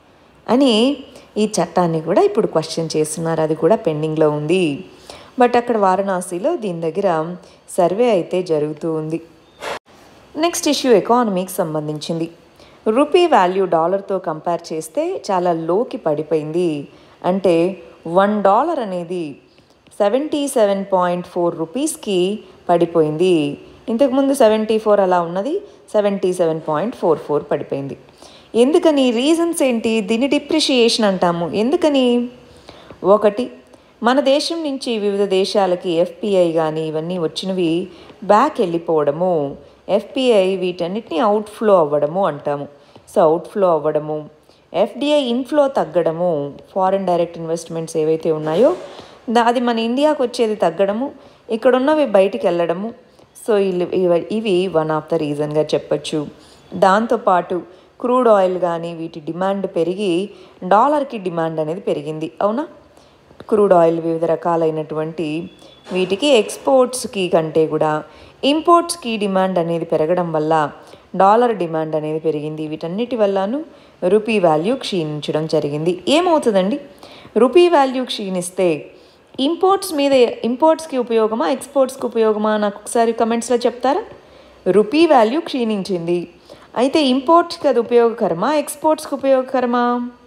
అని ఈ చట్టాన్ని కూడా ఇప్పుడు క్వశ్చన్ చేస్తున్నారు అది కూడా పెండింగ్లో ఉంది బట్ అక్కడ వారణాసిలో దీని దగ్గర సర్వే అయితే జరుగుతూ ఉంది నెక్స్ట్ ఇష్యూ ఎకానమీకి సంబంధించింది రూపీ వాల్యూ డాలర్తో కంపేర్ చేస్తే చాలా లోకి పడిపోయింది అంటే వన్ డాలర్ అనేది సెవెంటీ సెవెన్ పాయింట్ ఫోర్ రూపీస్కి పడిపోయింది ఇంతకుముందు సెవెంటీ ఫోర్ అలా ఉన్నది seventy seven point four four పడిపోయింది ఎందుకని రీజన్స్ ఏంటి దీన్ని డిప్రిషియేషన్ అంటాము ఎందుకని ఒకటి మన దేశం నుంచి వివిధ దేశాలకి ఎఫ్పిఐ కానీ ఇవన్నీ వచ్చినవి బ్యాక్ వెళ్ళిపోవడము ఎఫ్పిఐ వీటన్నిటిని అవుట్ఫ్లో అవ్వడము అంటాము సో అవుట్ఫ్లో అవ్వడము ఎఫ్డిఐ ఇన్ఫ్లో తగ్గడము ఫారిన్ డైరెక్ట్ ఇన్వెస్ట్మెంట్స్ ఏవైతే ఉన్నాయో దా- అది మన ఇండియాకు వచ్చేది తగ్గడము ఇక్కడ ఉన్నవి బయటికి వెళ్ళడము సో ఇవి- ఇవి- ఇవి వన్ ఆఫ్ ద రీజన్గా చెప్పచ్చు దాంతోపాటు క్రూడ్ ఆయిల్ కానీ వీటి డిమాండ్ పెరిగి డాలర్కి డిమాండ్ అనేది పెరిగింది అవునా క్రూడ్ ఆయిల్ వివిధ రకాలైనటువంటి వీటికి ఎక్స్పోర్ట్స్కి కంటే కూడా ఇంపోర్ట్స్కి డిమాండ్ అనేది పెరగడం వల్ల డాలర్ డిమాండ్ అనేది పెరిగింది వీటన్నిటి వల్లను రూపీ వాల్యూ క్షీణించడం జరిగింది ఏమవుతుందండి రూపీ వాల్యూ క్షీణిస్తే ఇంపోర్ట్స్ మీద ఇంపోర్ట్స్కి ఉపయోగమా ఎక్స్పోర్ట్స్కి ఉపయోగమా నాకు ఒకసారి కమెంట్స్లో చెప్తారా రూపీ వాల్యూ క్షీణించింది అయితే ఇంపోర్ట్స్కి అది ఉపయోగకరమా ఎక్స్పోర్ట్స్కి ఉపయోగకరమా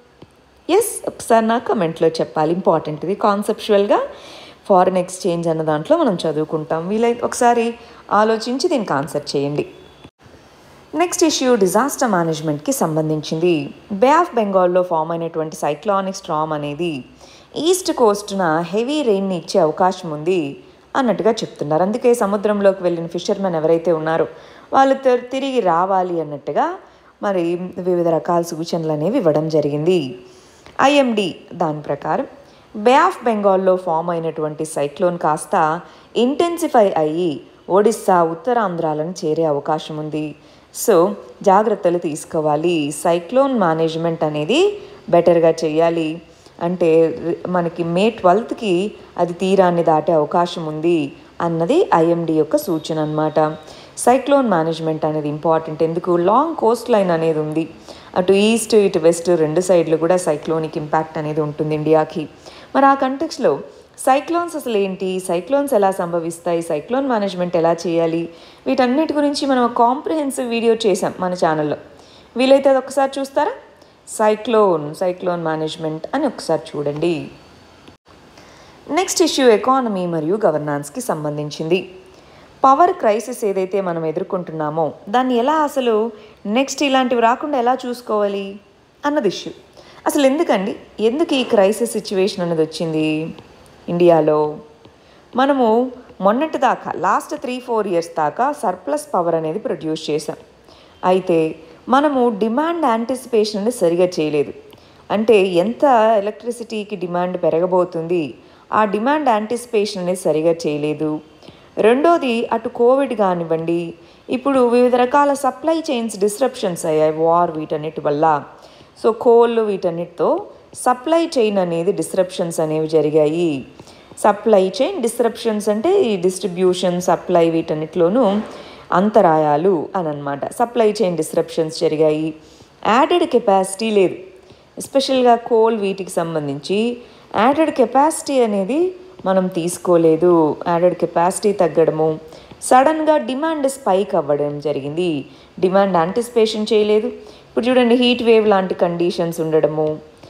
ఎస్ ఒకసారి నాకు కమెంట్లో చెప్పాలి ఇంపార్టెంట్ ఇది కాన్సెప్చువల్గా ఫారిన్ ఎక్స్చేంజ్ అన్న దాంట్లో మనం చదువుకుంటాం వీలైతే ఒకసారి ఆలోచించి దీనికి ఆన్సర్ చేయండి నెక్స్ట్ ఇష్యూ డిజాస్టర్ మేనేజ్మెంట్కి సంబంధించింది బే ఆఫ్ బెంగాల్లో ఫామ్ అయినటువంటి సైక్లానిక్ స్ట్రామ్ అనేది ఈస్ట్ కోస్ట్న హెవీ రెయిన్ని ఇచ్చే అవకాశం ఉంది అన్నట్టుగా చెప్తున్నారు అందుకే సముద్రంలోకి వెళ్ళిన ఫిషర్మెన్ ఎవరైతే ఉన్నారో వాళ్ళు తి- తిరిగి రావాలి అన్నట్టుగా మరి వివిధ రకాల సూచనలు అనేవి ఇవ్వడం జరిగింది ఐఎండి దాని ప్రకారం బే ఆఫ్ బెంగాల్లో ఫామ్ అయినటువంటి సైక్లోన్ కాస్త ఇంటెన్సిఫై అయ్యి ఒడిస్సా ఉత్తరాంధ్రాలను చేరే అవకాశం ఉంది సో జాగ్రత్తలు తీసుకోవాలి సైక్లోన్ మేనేజ్మెంట్ అనేది బెటర్గా చేయాలి అంటే రి- మనకి మే ట్వెల్త్కి అది తీరాన్ని దాటే అవకాశం ఉంది అన్నది ఐఎండి యొక్క సూచన అనమాట సైక్లోన్ మేనేజ్మెంట్ అనేది ఇంపార్టెంట్ ఎందుకు లాంగ్ కోస్ట్ లైన్ అనేది ఉంది అటు ఈస్ట్ ఇటు వెస్ట్ రెండు సైడ్లు కూడా సైక్లోనిక్ ఇంపాక్ట్ అనేది ఉంటుంది ఇండియాకి మరి ఆ కంటెక్స్లో సైక్లోన్స్ అసలు ఏంటి సైక్లోన్స్ ఎలా సంభవిస్తాయి సైక్లోన్ మేనేజ్మెంట్ ఎలా చేయాలి వీటన్నిటి గురించి మనం కాంప్రిహెన్సివ్ వీడియో చేసాం మన ఛానల్లో వీలైతే అది ఒకసారి చూస్తారా సైక్లోన్ సైక్లోన్ మేనేజ్మెంట్ అని ఒకసారి చూడండి నెక్స్ట్ ఇష్యూ ఎకానమీ మరియు గవర్నాన్స్కి సంబంధించింది పవర్ క్రైసిస్ ఏదైతే మనం ఎదుర్కొంటున్నామో దాన్ని ఎలా అసలు నెక్స్ట్ ఇలాంటివి రాకుండా ఎలా చూసుకోవాలి అన్నది ఇష్యూ అసలు ఎందుకండి ఎందుకు ఈ క్రైసిస్ సిచ్యువేషన్ అనేది వచ్చింది ఇండియాలో మనము మొన్నటి దాకా లాస్ట్ త్రీ ఫోర్ ఇయర్స్ దాకా సర్ప్లస్ పవర్ అనేది ప్రొడ్యూస్ చేసాం అయితే మనము డిమాండ్ యాంటిసిపేషన్ అనేది సరిగా చేయలేదు అంటే ఎంత ఎలక్ట్రిసిటీకి డిమాండ్ పెరగబోతుంది ఆ డిమాండ్ యాంటిసిపేషన్ అనేది సరిగా చేయలేదు రెండోది అటు కోవిడ్ కానివ్వండి ఇప్పుడు వివిధ రకాల సప్లై చైన్స్ డిస్రప్షన్స్ అయ్యాయి వార్ వీటన్నిటి వల్ల సో కోల్ వీటన్నిటితో సప్లై చైన్ అనేది డిస్రప్షన్స్ అనేవి జరిగాయి సప్లై చైన్ డిస్రప్షన్స్ అంటే ఈ డిస్ట్రిబ్యూషన్ సప్లై వీటన్నిటిలోనూ అంతరాయాలు అని అనమాట సప్లై చైన్ డిస్రప్షన్స్ జరిగాయి యాడెడ్ కెపాసిటీ లేదు ఎస్పెషల్గా కోల్ వీటికి సంబంధించి యాడెడ్ కెపాసిటీ అనేది మనం తీసుకోలేదు యాడెడ్ కెపాసిటీ తగ్గడము సడన్గా డిమాండ్ స్పైక్ అవ్వడం జరిగింది డిమాండ్ యాంటిసిపేషన్ చేయలేదు ఇప్పుడు చూడండి హీట్ వేవ్ లాంటి కండిషన్స్ ఉండడము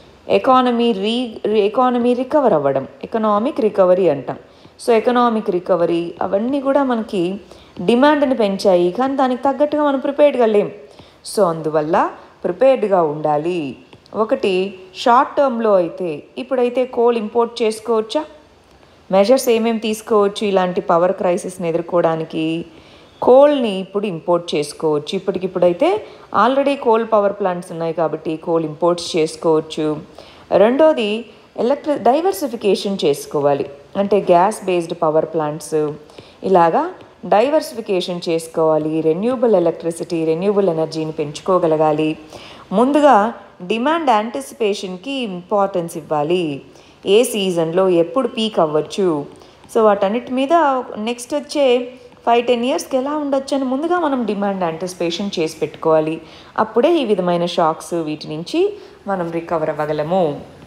ఎకానమీ రీ ఎకానమీ రికవర్ అవ్వడం ఎకనామిక్ రికవరీ అంటాం సో ఎకనామిక్ రికవరీ అవన్నీ కూడా మనకి డిమాండ్ని పెంచాయి కానీ దానికి తగ్గట్టుగా మనం ప్రిపేర్డ్గా లేం సో అందువల్ల ప్రిపేర్డ్గా ఉండాలి ఒకటి షార్ట్ టర్మ్లో అయితే ఇప్పుడైతే కోల్ ఇంపోర్ట్ చేసుకోవచ్చా మెజర్స్ ఏమేమి తీసుకోవచ్చు ఇలాంటి పవర్ క్రైసిస్ని ఎదుర్కోవడానికి కోల్ని ఇప్పుడు ఇంపోర్ట్ చేసుకోవచ్చు ఇప్పటికిప్పుడైతే ఆల్రెడీ కోల్ పవర్ ప్లాంట్స్ ఉన్నాయి కాబట్టి కోల్ ఇంపోర్ట్స్ చేసుకోవచ్చు రెండోది ఎలక్ట్రి డైవర్సిఫికేషన్ చేసుకోవాలి అంటే గ్యాస్ బేస్డ్ పవర్ ప్లాంట్స్ ఇలాగా డైవర్సిఫికేషన్ చేసుకోవాలి రెన్యూబుల్ ఎలక్ట్రిసిటీ రెన్యూబుల్ ఎనర్జీని పెంచుకోగలగాలి ముందుగా డిమాండ్ యాంటిసిపేషన్కి ఇంపార్టెన్స్ ఇవ్వాలి ఏ సీజన్లో ఎప్పుడు పీక్ అవ్వచ్చు సో వాటన్నిటి మీద నెక్స్ట్ వచ్చే ఫైవ్ టెన్ ఇయర్స్కి ఎలా ఉండొచ్చు అని ముందుగా మనం డిమాండ్ యాంటిసిపేషన్ చేసి పెట్టుకోవాలి అప్పుడే ఈ విధమైన షాక్స్ వీటి నుంచి మనం రికవర్ అవ్వగలము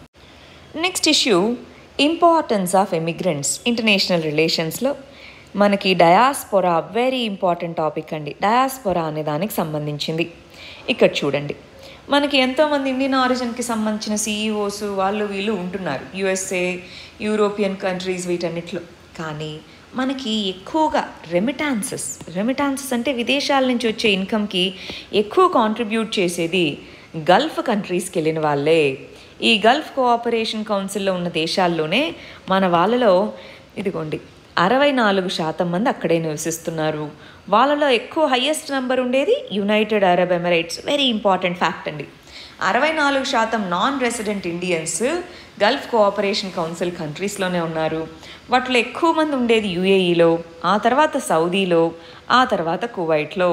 next issue importance of emigrants international రిలేషన్స్లో మనకి డయాస్పొరా వెరీ ఇంపార్టెంట్ టాపిక్ అండి డయాస్పొరా అనే దానికి సంబంధించింది ఇక్కడ చూడండి మనకి ఎంతోమంది ఇండియన్ ఆరిజిన్కి సంబంధించిన సీఈఓస్ వాళ్ళు వీళ్ళు ఉంటున్నారు యుఎస్ఏ యూరోపియన్ కంట్రీస్ వీటన్నిటిలో కానీ మనకి ఎక్కువగా రెమిటాన్సెస్ రెమిటాన్సెస్ అంటే విదేశాల నుంచి వచ్చే ఇన్కమ్కి ఎక్కువ కాంట్రిబ్యూట్ చేసేది గల్ఫ్ కంట్రీస్కి వెళ్ళిన వాళ్ళే ఈ గల్ఫ్ కోఆపరేషన్ కౌన్సిల్లో ఉన్న దేశాల్లోనే మన వాళ్ళలో ఇదిగోండి అరవై నాలుగు శాతం మంది అక్కడే నివసిస్తున్నారు వాళ్ళలో ఎక్కువ హయ్యెస్ట్ నెంబర్ ఉండేది United Arab Emirates very important fact అండి అరవై నాలుగు శాతం non resident Indians Gulf Cooperation Council కంట్రీస్లోనే ఉన్నారు వాటిలో ఎక్కువ మంది ఉండేది యుఏఈలో ఆ తర్వాత సౌదీలో ఆ తర్వాత కువైట్లో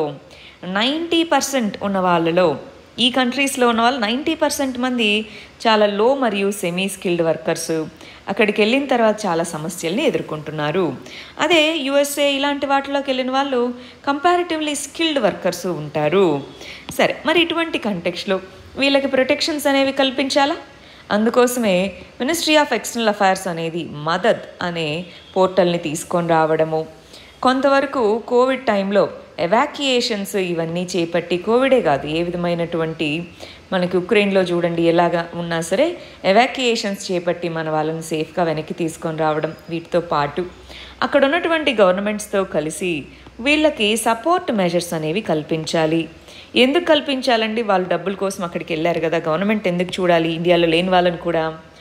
నైంటీ పర్సెంట్ ఉన్న వాళ్ళలో ఈ కంట్రీస్లో ఉన్న వాళ్ళు నైంటీ పర్సెంట్ మంది చాలా లో మరియు సెమీ స్కిల్డ్ వర్కర్స్ అక్కడికి వెళ్ళిన తర్వాత చాలా సమస్యల్ని ఎదుర్కొంటున్నారు అదే యుఎస్ఏ ఇలాంటి వాటిలోకి వెళ్ళిన వాళ్ళు కంపారిటివ్లీ స్కిల్డ్ వర్కర్స్ ఉంటారు సరే మరి ఇటువంటి కంటెక్స్లో వీళ్ళకి ప్రొటెక్షన్స్ అనేవి కల్పించాలా అందుకోసమే మినిస్ట్రీ ఆఫ్ ఎక్స్టర్నల్ అఫైర్స్ అనేది మదద్ అనే పోర్టల్ని తీసుకొని రావడము కొంతవరకు కోవిడ్ టైంలో ఎవాక్యుయేషన్స్ ఇవన్నీ చేపట్టి కోవిడే కాదు ఏ విధమైనటువంటి మనకి ఉక్రెయిన్లో చూడండి ఎలాగా ఉన్నా సరే ఎవాక్యుయేషన్స్ చేపట్టి మన వాళ్ళని సేఫ్గా వెనక్కి తీసుకొని రావడం వీటితో పాటు అక్కడ ఉన్నటువంటి గవర్నమెంట్స్తో కలిసి వీళ్ళకి సపోర్ట్ మెజర్స్ అనేవి కల్పించాలి ఎందుకు కల్పించాలండి వాళ్ళు డబ్బుల కోసం అక్కడికి వెళ్ళారు కదా గవర్నమెంట్ ఎందుకు చూడాలి ఇండియాలో లేని వాళ్ళని కూడా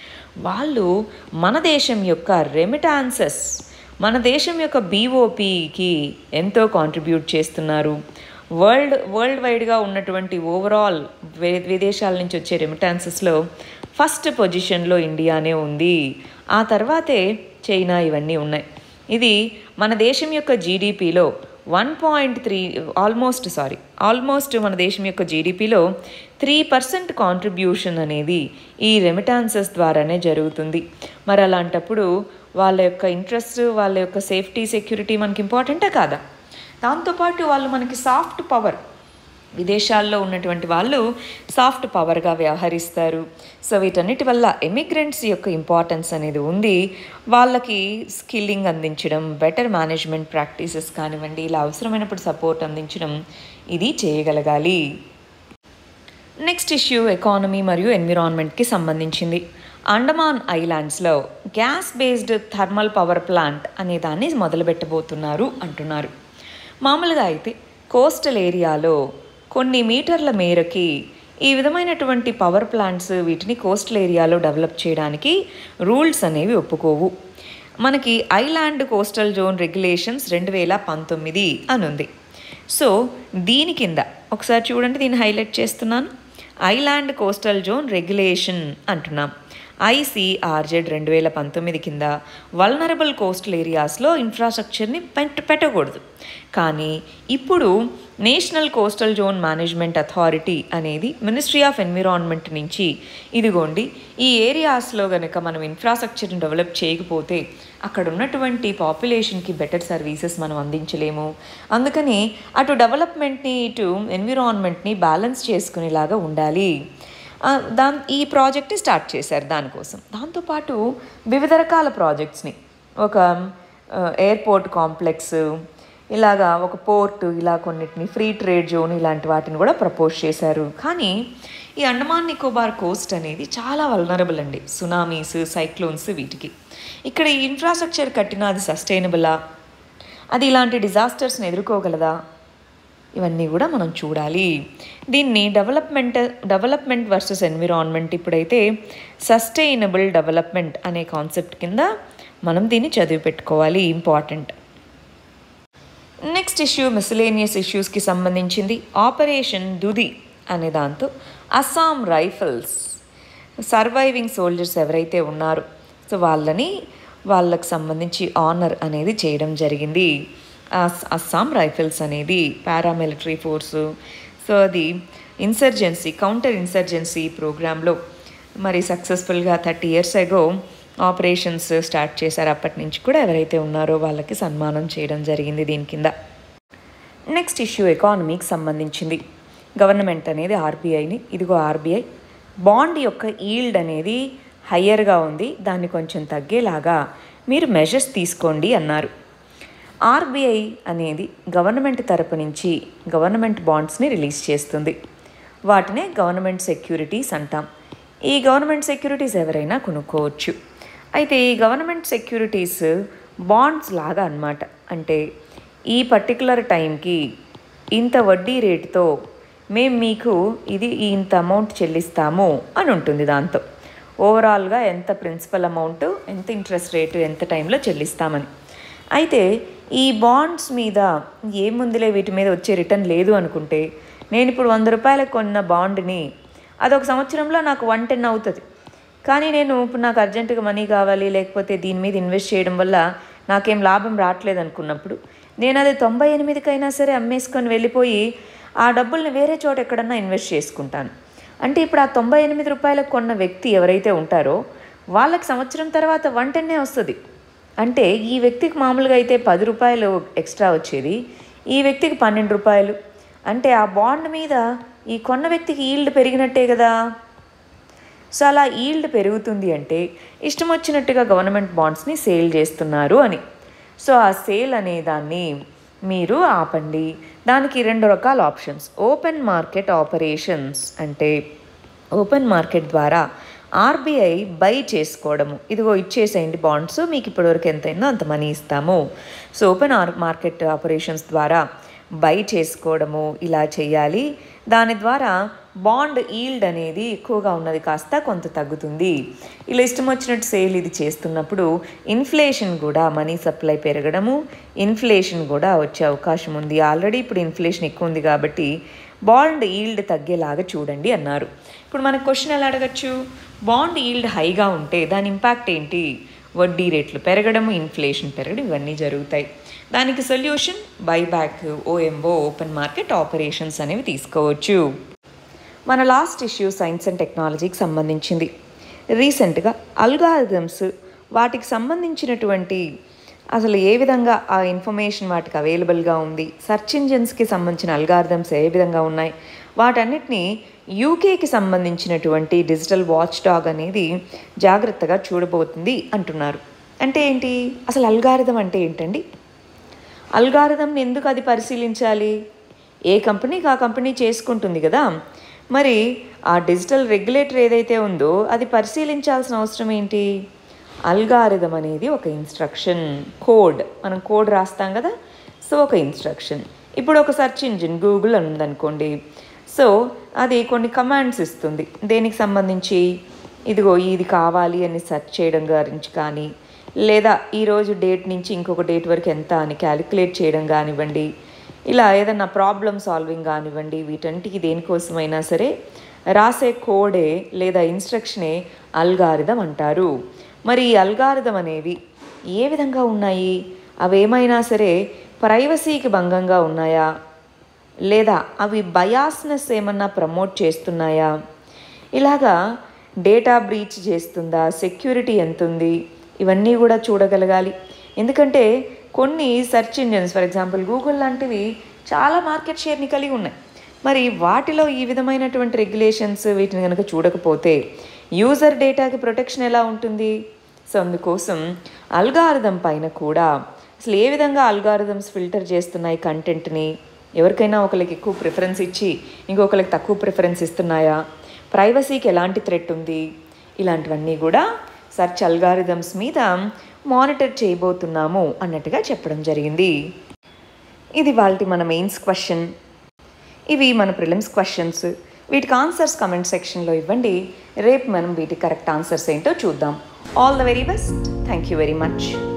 వాళ్ళు మన దేశం యొక్క రెమిటాన్సెస్ మన దేశం యొక్క బీఓపీకి ఎంతో కాంట్రిబ్యూట్ చేస్తున్నారు వరల్డ్ వరల్డ్ వైడ్గా ఉన్నటువంటి ఓవరాల్ విదేశాల నుంచి వచ్చే రెమిటాన్సెస్లో ఫస్ట్ పొజిషన్లో ఇండియానే ఉంది ఆ తర్వాతే చైనా ఇవన్నీ ఉన్నాయి ఇది మన దేశం యొక్క జీడిపిలో one point three almost sorry almost మన దేశం యొక్క జీడిపిలో త్రీ పర్సెంట్ కాంట్రిబ్యూషన్ అనేది ఈ రెమిటాన్సెస్ ద్వారానే జరుగుతుంది మరి అలాంటప్పుడు వాళ్ళ యొక్క ఇంట్రెస్ట్ వాళ్ళ యొక్క సేఫ్టీ సెక్యూరిటీ మనకి ఇంపార్టెంటా కాదా దాంతోపాటు వాళ్ళు మనకి సాఫ్ట్ పవర్ విదేశాల్లో ఉన్నటువంటి వాళ్ళు సాఫ్ట్ పవర్గా వ్యవహరిస్తారు సో వీటన్నిటి వల్ల ఎమిగ్రెంట్స్ యొక్క ఇంపార్టెన్స్ అనేది ఉంది వాళ్ళకి స్కిల్లింగ్ అందించడం బెటర్ మేనేజ్మెంట్ ప్రాక్టీసెస్ కానివ్వండి ఇలా అవసరమైనప్పుడు సపోర్ట్ అందించడం ఇది చేయగలగాలి నెక్స్ట్ ఇష్యూ ఎకానమీ మరియు ఎన్విరాన్మెంట్కి సంబంధించింది అండమాన్ ఐలాండ్స్లో gas based thermal power plant అనే దాన్ని మొదలుపెట్టబోతున్నారు అంటున్నారు మామూలుగా అయితే కోస్టల్ ఏరియాలో కొన్ని మీటర్ల మేరకి ఈ విధమైనటువంటి పవర్ ప్లాంట్స్ వీటిని కోస్టల్ ఏరియాలో డెవలప్ చేయడానికి రూల్స్ అనేవి ఒప్పుకోవు మనకి ఐలాండ్ కోస్టల్ జోన్ రెగ్యులేషన్స్ రెండు వేల పంతొమ్మిది అని ఉంది సో దీని కింద ఒకసారి చూడండి దీన్ని హైలైట్ చేస్తున్నాను ఐలాండ్ కోస్టల్ జోన్ రెగ్యులేషన్ అంటున్నాం ఐసీఆర్జెడ్ రెండు వేల పంతొమ్మిది కింద వల్నరబుల్ కోస్టల్ ఏరియాస్లో ఇన్ఫ్రాస్ట్రక్చర్ని పెట్ట పెట్టకూడదు కానీ ఇప్పుడు national coastal zone management authority అనేది మినిస్ట్రీ ఆఫ్ ఎన్విరాన్మెంట్ నుంచి ఇదిగోండి ఈ ఏరియాస్లో కనుక మనం ఇన్ఫ్రాస్ట్రక్చర్ని డెవలప్ చేయకపోతే అక్కడ ఉన్నటువంటి పాపులేషన్కి బెటర్ సర్వీసెస్ మనం అందించలేము అందుకని అటు డెవలప్మెంట్ని ఇటు ఎన్విరాన్మెంట్ని బ్యాలెన్స్ చేసుకునేలాగా ఉండాలి దాని ఈ ప్రాజెక్ట్ని స్టార్ట్ చేశారు దానికోసం దాంతోపాటు వివిధ రకాల ప్రాజెక్ట్స్ని ఒక ఎయిర్పోర్ట్ కాంప్లెక్స్ ఇలాగా ఒక పోర్ట్ ఇలా కొన్నిటిని ఫ్రీ ట్రేడ్ జోన్ ఇలాంటి వాటిని కూడా ప్రపోజ్ చేశారు కానీ ఈ అండమాన్ నికోబార్ కోస్ట్ అనేది చాలా వల్నరబుల్ అండి సునామీస్ సైక్లోన్స్ వీటికి ఇక్కడ ఈ ఇన్ఫ్రాస్ట్రక్చర్ కట్టిన అది సస్టైనబులా అది ఇలాంటి డిజాస్టర్స్ని ఎదుర్కోగలదా ఇవన్నీ కూడా మనం చూడాలి దీన్ని డెవలప్మెంట్ డెవలప్మెంట్ వర్సెస్ ఎన్విరాన్మెంట్ ఇప్పుడైతే సస్టైనబుల్ డెవలప్మెంట్ అనే కాన్సెప్ట్ కింద మనం దీన్ని చదివి పెట్టుకోవాలి ఇంపార్టెంట్ నెక్స్ట్ ఇష్యూ మిసిలేనియస్ ఇష్యూస్కి సంబంధించింది ఆపరేషన్ దుది అనే దాంతో అస్సాం రైఫిల్స్ సర్వైవింగ్ సోల్జర్స్ ఎవరైతే ఉన్నారో సో వాళ్ళని వాళ్ళకు సంబంధించి ఆనర్ అనేది చేయడం జరిగింది అస్సాం రైఫిల్స్ అనేది పారామిలిటరీ ఫోర్సు సో అది ఇన్సర్జెన్సీ కౌంటర్ ఇన్సర్జెన్సీ ప్రోగ్రాంలో మరి సక్సెస్ఫుల్గా thirty years ago operations start చేశారు అప్పటి నుంచి కూడా ఎవరైతే ఉన్నారో వాళ్ళకి సన్మానం చేయడం జరిగింది దీని కింద నెక్స్ట్ ఇష్యూ ఎకానమీకి సంబంధించింది గవర్నమెంట్ అనేది ఆర్బీఐని ఇదిగో ఆర్బీఐ బాండ్ యొక్క ఈల్డ్ అనేది హయ్యర్గా ఉంది దాన్ని కొంచెం తగ్గేలాగా మీరు మెజర్స్ తీసుకోండి అన్నారు ఆర్బీఐ అనేది గవర్నమెంట్ తరపు నుంచి గవర్నమెంట్ బాండ్స్ని రిలీజ్ చేస్తుంది వాటినే గవర్నమెంట్ సెక్యూరిటీస్ అంటాం ఈ గవర్నమెంట్ సెక్యూరిటీస్ ఎవరైనా కొనుక్కోవచ్చు అయితే ఈ గవర్నమెంట్ సెక్యూరిటీస్ బాండ్స్ లాగా అన్నమాట అంటే ఈ పర్టికులర్ టైంకి ఇంత వడ్డీ రేటుతో మేము మీకు ఇది ఇంత అమౌంట్ చెల్లిస్తాము అని ఉంటుంది దాంతో ఓవరాల్గా ఎంత ప్రిన్సిపల్ అమౌంట్ ఎంత ఇంట్రెస్ట్ రేటు ఎంత టైంలో చెల్లిస్తామని అయితే ఈ బాండ్స్ మీద ఏముందిలే వీటి మీద వచ్చే రిటర్న్ లేదు అనుకుంటే నేను ఇప్పుడు వంద రూపాయలకు కొన్న బాండ్ని అదొక సంవత్సరంలో నాకు వన్ టెన్ అవుతుంది కానీ నేను ఇప్పుడు నాకు అర్జెంటుగా మనీ కావాలి లేకపోతే దీని మీద ఇన్వెస్ట్ చేయడం వల్ల నాకేం లాభం రావట్లేదు అనుకున్నప్పుడు నేను అది తొంభై ఎనిమిదికైనా సరే అమ్మేసుకొని వెళ్ళిపోయి ఆ డబ్బుల్ని వేరే చోట ఎక్కడన్నా ఇన్వెస్ట్ చేసుకుంటాను అంటే ఇప్పుడు ఆ తొంభై ఎనిమిది రూపాయలకు కొన్న వ్యక్తి ఎవరైతే ఉంటారో వాళ్ళకి సంవత్సరం తర్వాత వన్ టెన్నే వస్తుంది అంటే ఈ వ్యక్తికి మామూలుగా అయితే పది రూపాయలు ఎక్స్ట్రా వచ్చేది ఈ వ్యక్తికి పన్నెండు రూపాయలు అంటే ఆ బాండ్ మీద ఈ కొన్న వ్యక్తికి ఈల్డ్ పెరిగినట్టే కదా సో అలా ఈల్డ్ పెరుగుతుంది అంటే ఇష్టం వచ్చినట్టుగా గవర్నమెంట్ బాండ్స్ని సేల్ చేస్తున్నారు అని సో ఆ సేల్ అనే దాన్ని మీరు ఆపండి దానికి రెండు రకాల ఆప్షన్స్ ఓపెన్ మార్కెట్ ఆపరేషన్స్ అంటే ఓపెన్ మార్కెట్ ద్వారా ఆర్బీఐ బై చేసుకోవడము ఇదిగో ఇచ్చేసేయండి బాండ్స్ మీకు ఇప్పటివరకు ఎంతైందో అంత మనీ ఇస్తాము so open or market operations ద్వారా బై చేసుకోవడము ఇలా చేయాలి దాని ద్వారా బాండ్ ఈల్డ్ అనేది ఎక్కువగా ఉన్నది కాస్త కొంత తగ్గుతుంది ఇలా ఇష్టం వచ్చినట్టు సేల్ ఇది చేస్తున్నప్పుడు ఇన్ఫ్లేషన్ కూడా మనీ సప్లై పెరగడము ఇన్ఫ్లేషన్ కూడా వచ్చే అవకాశం ఉంది ఆల్రెడీ ఇప్పుడు ఇన్ఫ్లేషన్ ఎక్కువ ఉంది కాబట్టి బాండ్ ఈల్డ్ తగ్గేలాగా చూడండి అన్నారు ఇప్పుడు మనకు క్వశ్చన్ ఎలా అడగచ్చు బాండ్ ఈల్డ్ హైగా ఉంటే దాని ఇంపాక్ట్ ఏంటి వడ్డీ రేట్లు పెరగడము ఇన్ఫ్లేషన్ పెరగడం ఇవన్నీ జరుగుతాయి దానికి solution buyback OMO open market operations అనేవి తీసుకోవచ్చు మన లాస్ట్ ఇష్యూ సైన్స్ అండ్ టెక్నాలజీకి సంబంధించింది రీసెంట్గా అల్గారిథమ్స్ వాటికి సంబంధించినటువంటి అసలు ఏ విధంగా ఆ ఇన్ఫర్మేషన్ వాటికి అవైలబుల్గా ఉంది సెర్చ్ ఇంజిన్స్కి సంబంధించిన అల్గారిథమ్స్ ఏ విధంగా ఉన్నాయి వాటన్నిటిని యూకేకి సంబంధించినటువంటి డిజిటల్ వాచ్ డాగ్ అనేది జాగ్రత్తగా చూడబోతుంది అంటున్నారు అంటే ఏంటి అసలు అల్గారిథం అంటే ఏంటండి అల్గారిథంని ఎందుకు అది పరిశీలించాలి ఏ కంపెనీకి ఆ కంపెనీ చేసుకుంటుంది కదా మరి ఆ డిజిటల్ రెగ్యులేటర్ ఏదైతే ఉందో అది పరిశీలించాల్సిన అవసరం ఏంటి అల్గారిథం అనేది ఒక ఇన్స్ట్రక్షన్ కోడ్ మనం కోడ్ రాస్తాం కదా సో ఒక ఇన్స్ట్రక్షన్ ఇప్పుడు ఒక సెర్చ్ ఇంజిన్ గూగుల్ అని ఉందనుకోండి సో అది కొన్ని కమాండ్స్ ఇస్తుంది దేనికి సంబంధించి ఇదిగో ఇది కావాలి అని సెర్చ్ చేయడం గురించి కానీ లేదా ఈరోజు డేట్ నుంచి ఇంకొక డేట్ వరకు ఎంత అని క్యాలిక్యులేట్ చేయడం కానివ్వండి ఇలా ఏదన్నా ప్రాబ్లమ్ సాల్వింగ్ కానివ్వండి వీటంటికి దేనికోసమైనా సరే రాసే కోడే లేదా ఇన్స్ట్రక్షనే అల్గారిథం అంటారు మరి ఈ అల్గారిథం అనేవి ఏ విధంగా ఉన్నాయి అవేమైనా సరే ప్రైవసీకి భంగంగా ఉన్నాయా లేదా అవి బయాస్నెస్ ఏమన్నా ప్రమోట్ చేస్తున్నాయా ఇలాగా డేటా బ్రీచ్ చేస్తుందా సెక్యూరిటీ ఎంత ఉంది ఇవన్నీ కూడా చూడగలగాలి ఎందుకంటే కొన్ని search engines for example Google లాంటివి చాలా మార్కెట్ షేర్ని కలిగి ఉన్నాయి మరి వాటిలో ఈ విధమైనటువంటి రెగ్యులేషన్స్ వీటిని కనుక చూడకపోతే యూజర్ డేటాకి ప్రొటెక్షన్ ఎలా ఉంటుంది సో అందుకోసం అల్గారిథం పైన కూడా అసలు ఏ విధంగా అల్గారిథమ్స్ ఫిల్టర్ చేస్తున్నాయి కంటెంట్ని ఎవరికైనా ఒకరికి ఎక్కువ ప్రిఫరెన్స్ ఇచ్చి ఇంకొకరికి తక్కువ ప్రిఫరెన్స్ ఇస్తున్నాయా ప్రైవసీకి ఎలాంటి థ్రెట్ ఉంది ఇలాంటివన్నీ కూడా సెర్చ్ అల్గారిథమ్స్ మీద మానిటర్ చేయబోతున్నాము అన్నట్టుగా చెప్పడం జరిగింది ఇది వాళ్ళకి మన మెయిన్స్ క్వశ్చన్ ఇవి మన ప్రిలిమ్స్ క్వశ్చన్స్ వీటికి ఆన్సర్స్ కమెంట్ సెక్షన్లో ఇవ్వండి రేపు మనం వీటికి కరెక్ట్ ఆన్సర్స్ ఏంటో చూద్దాం all the very best thank you very much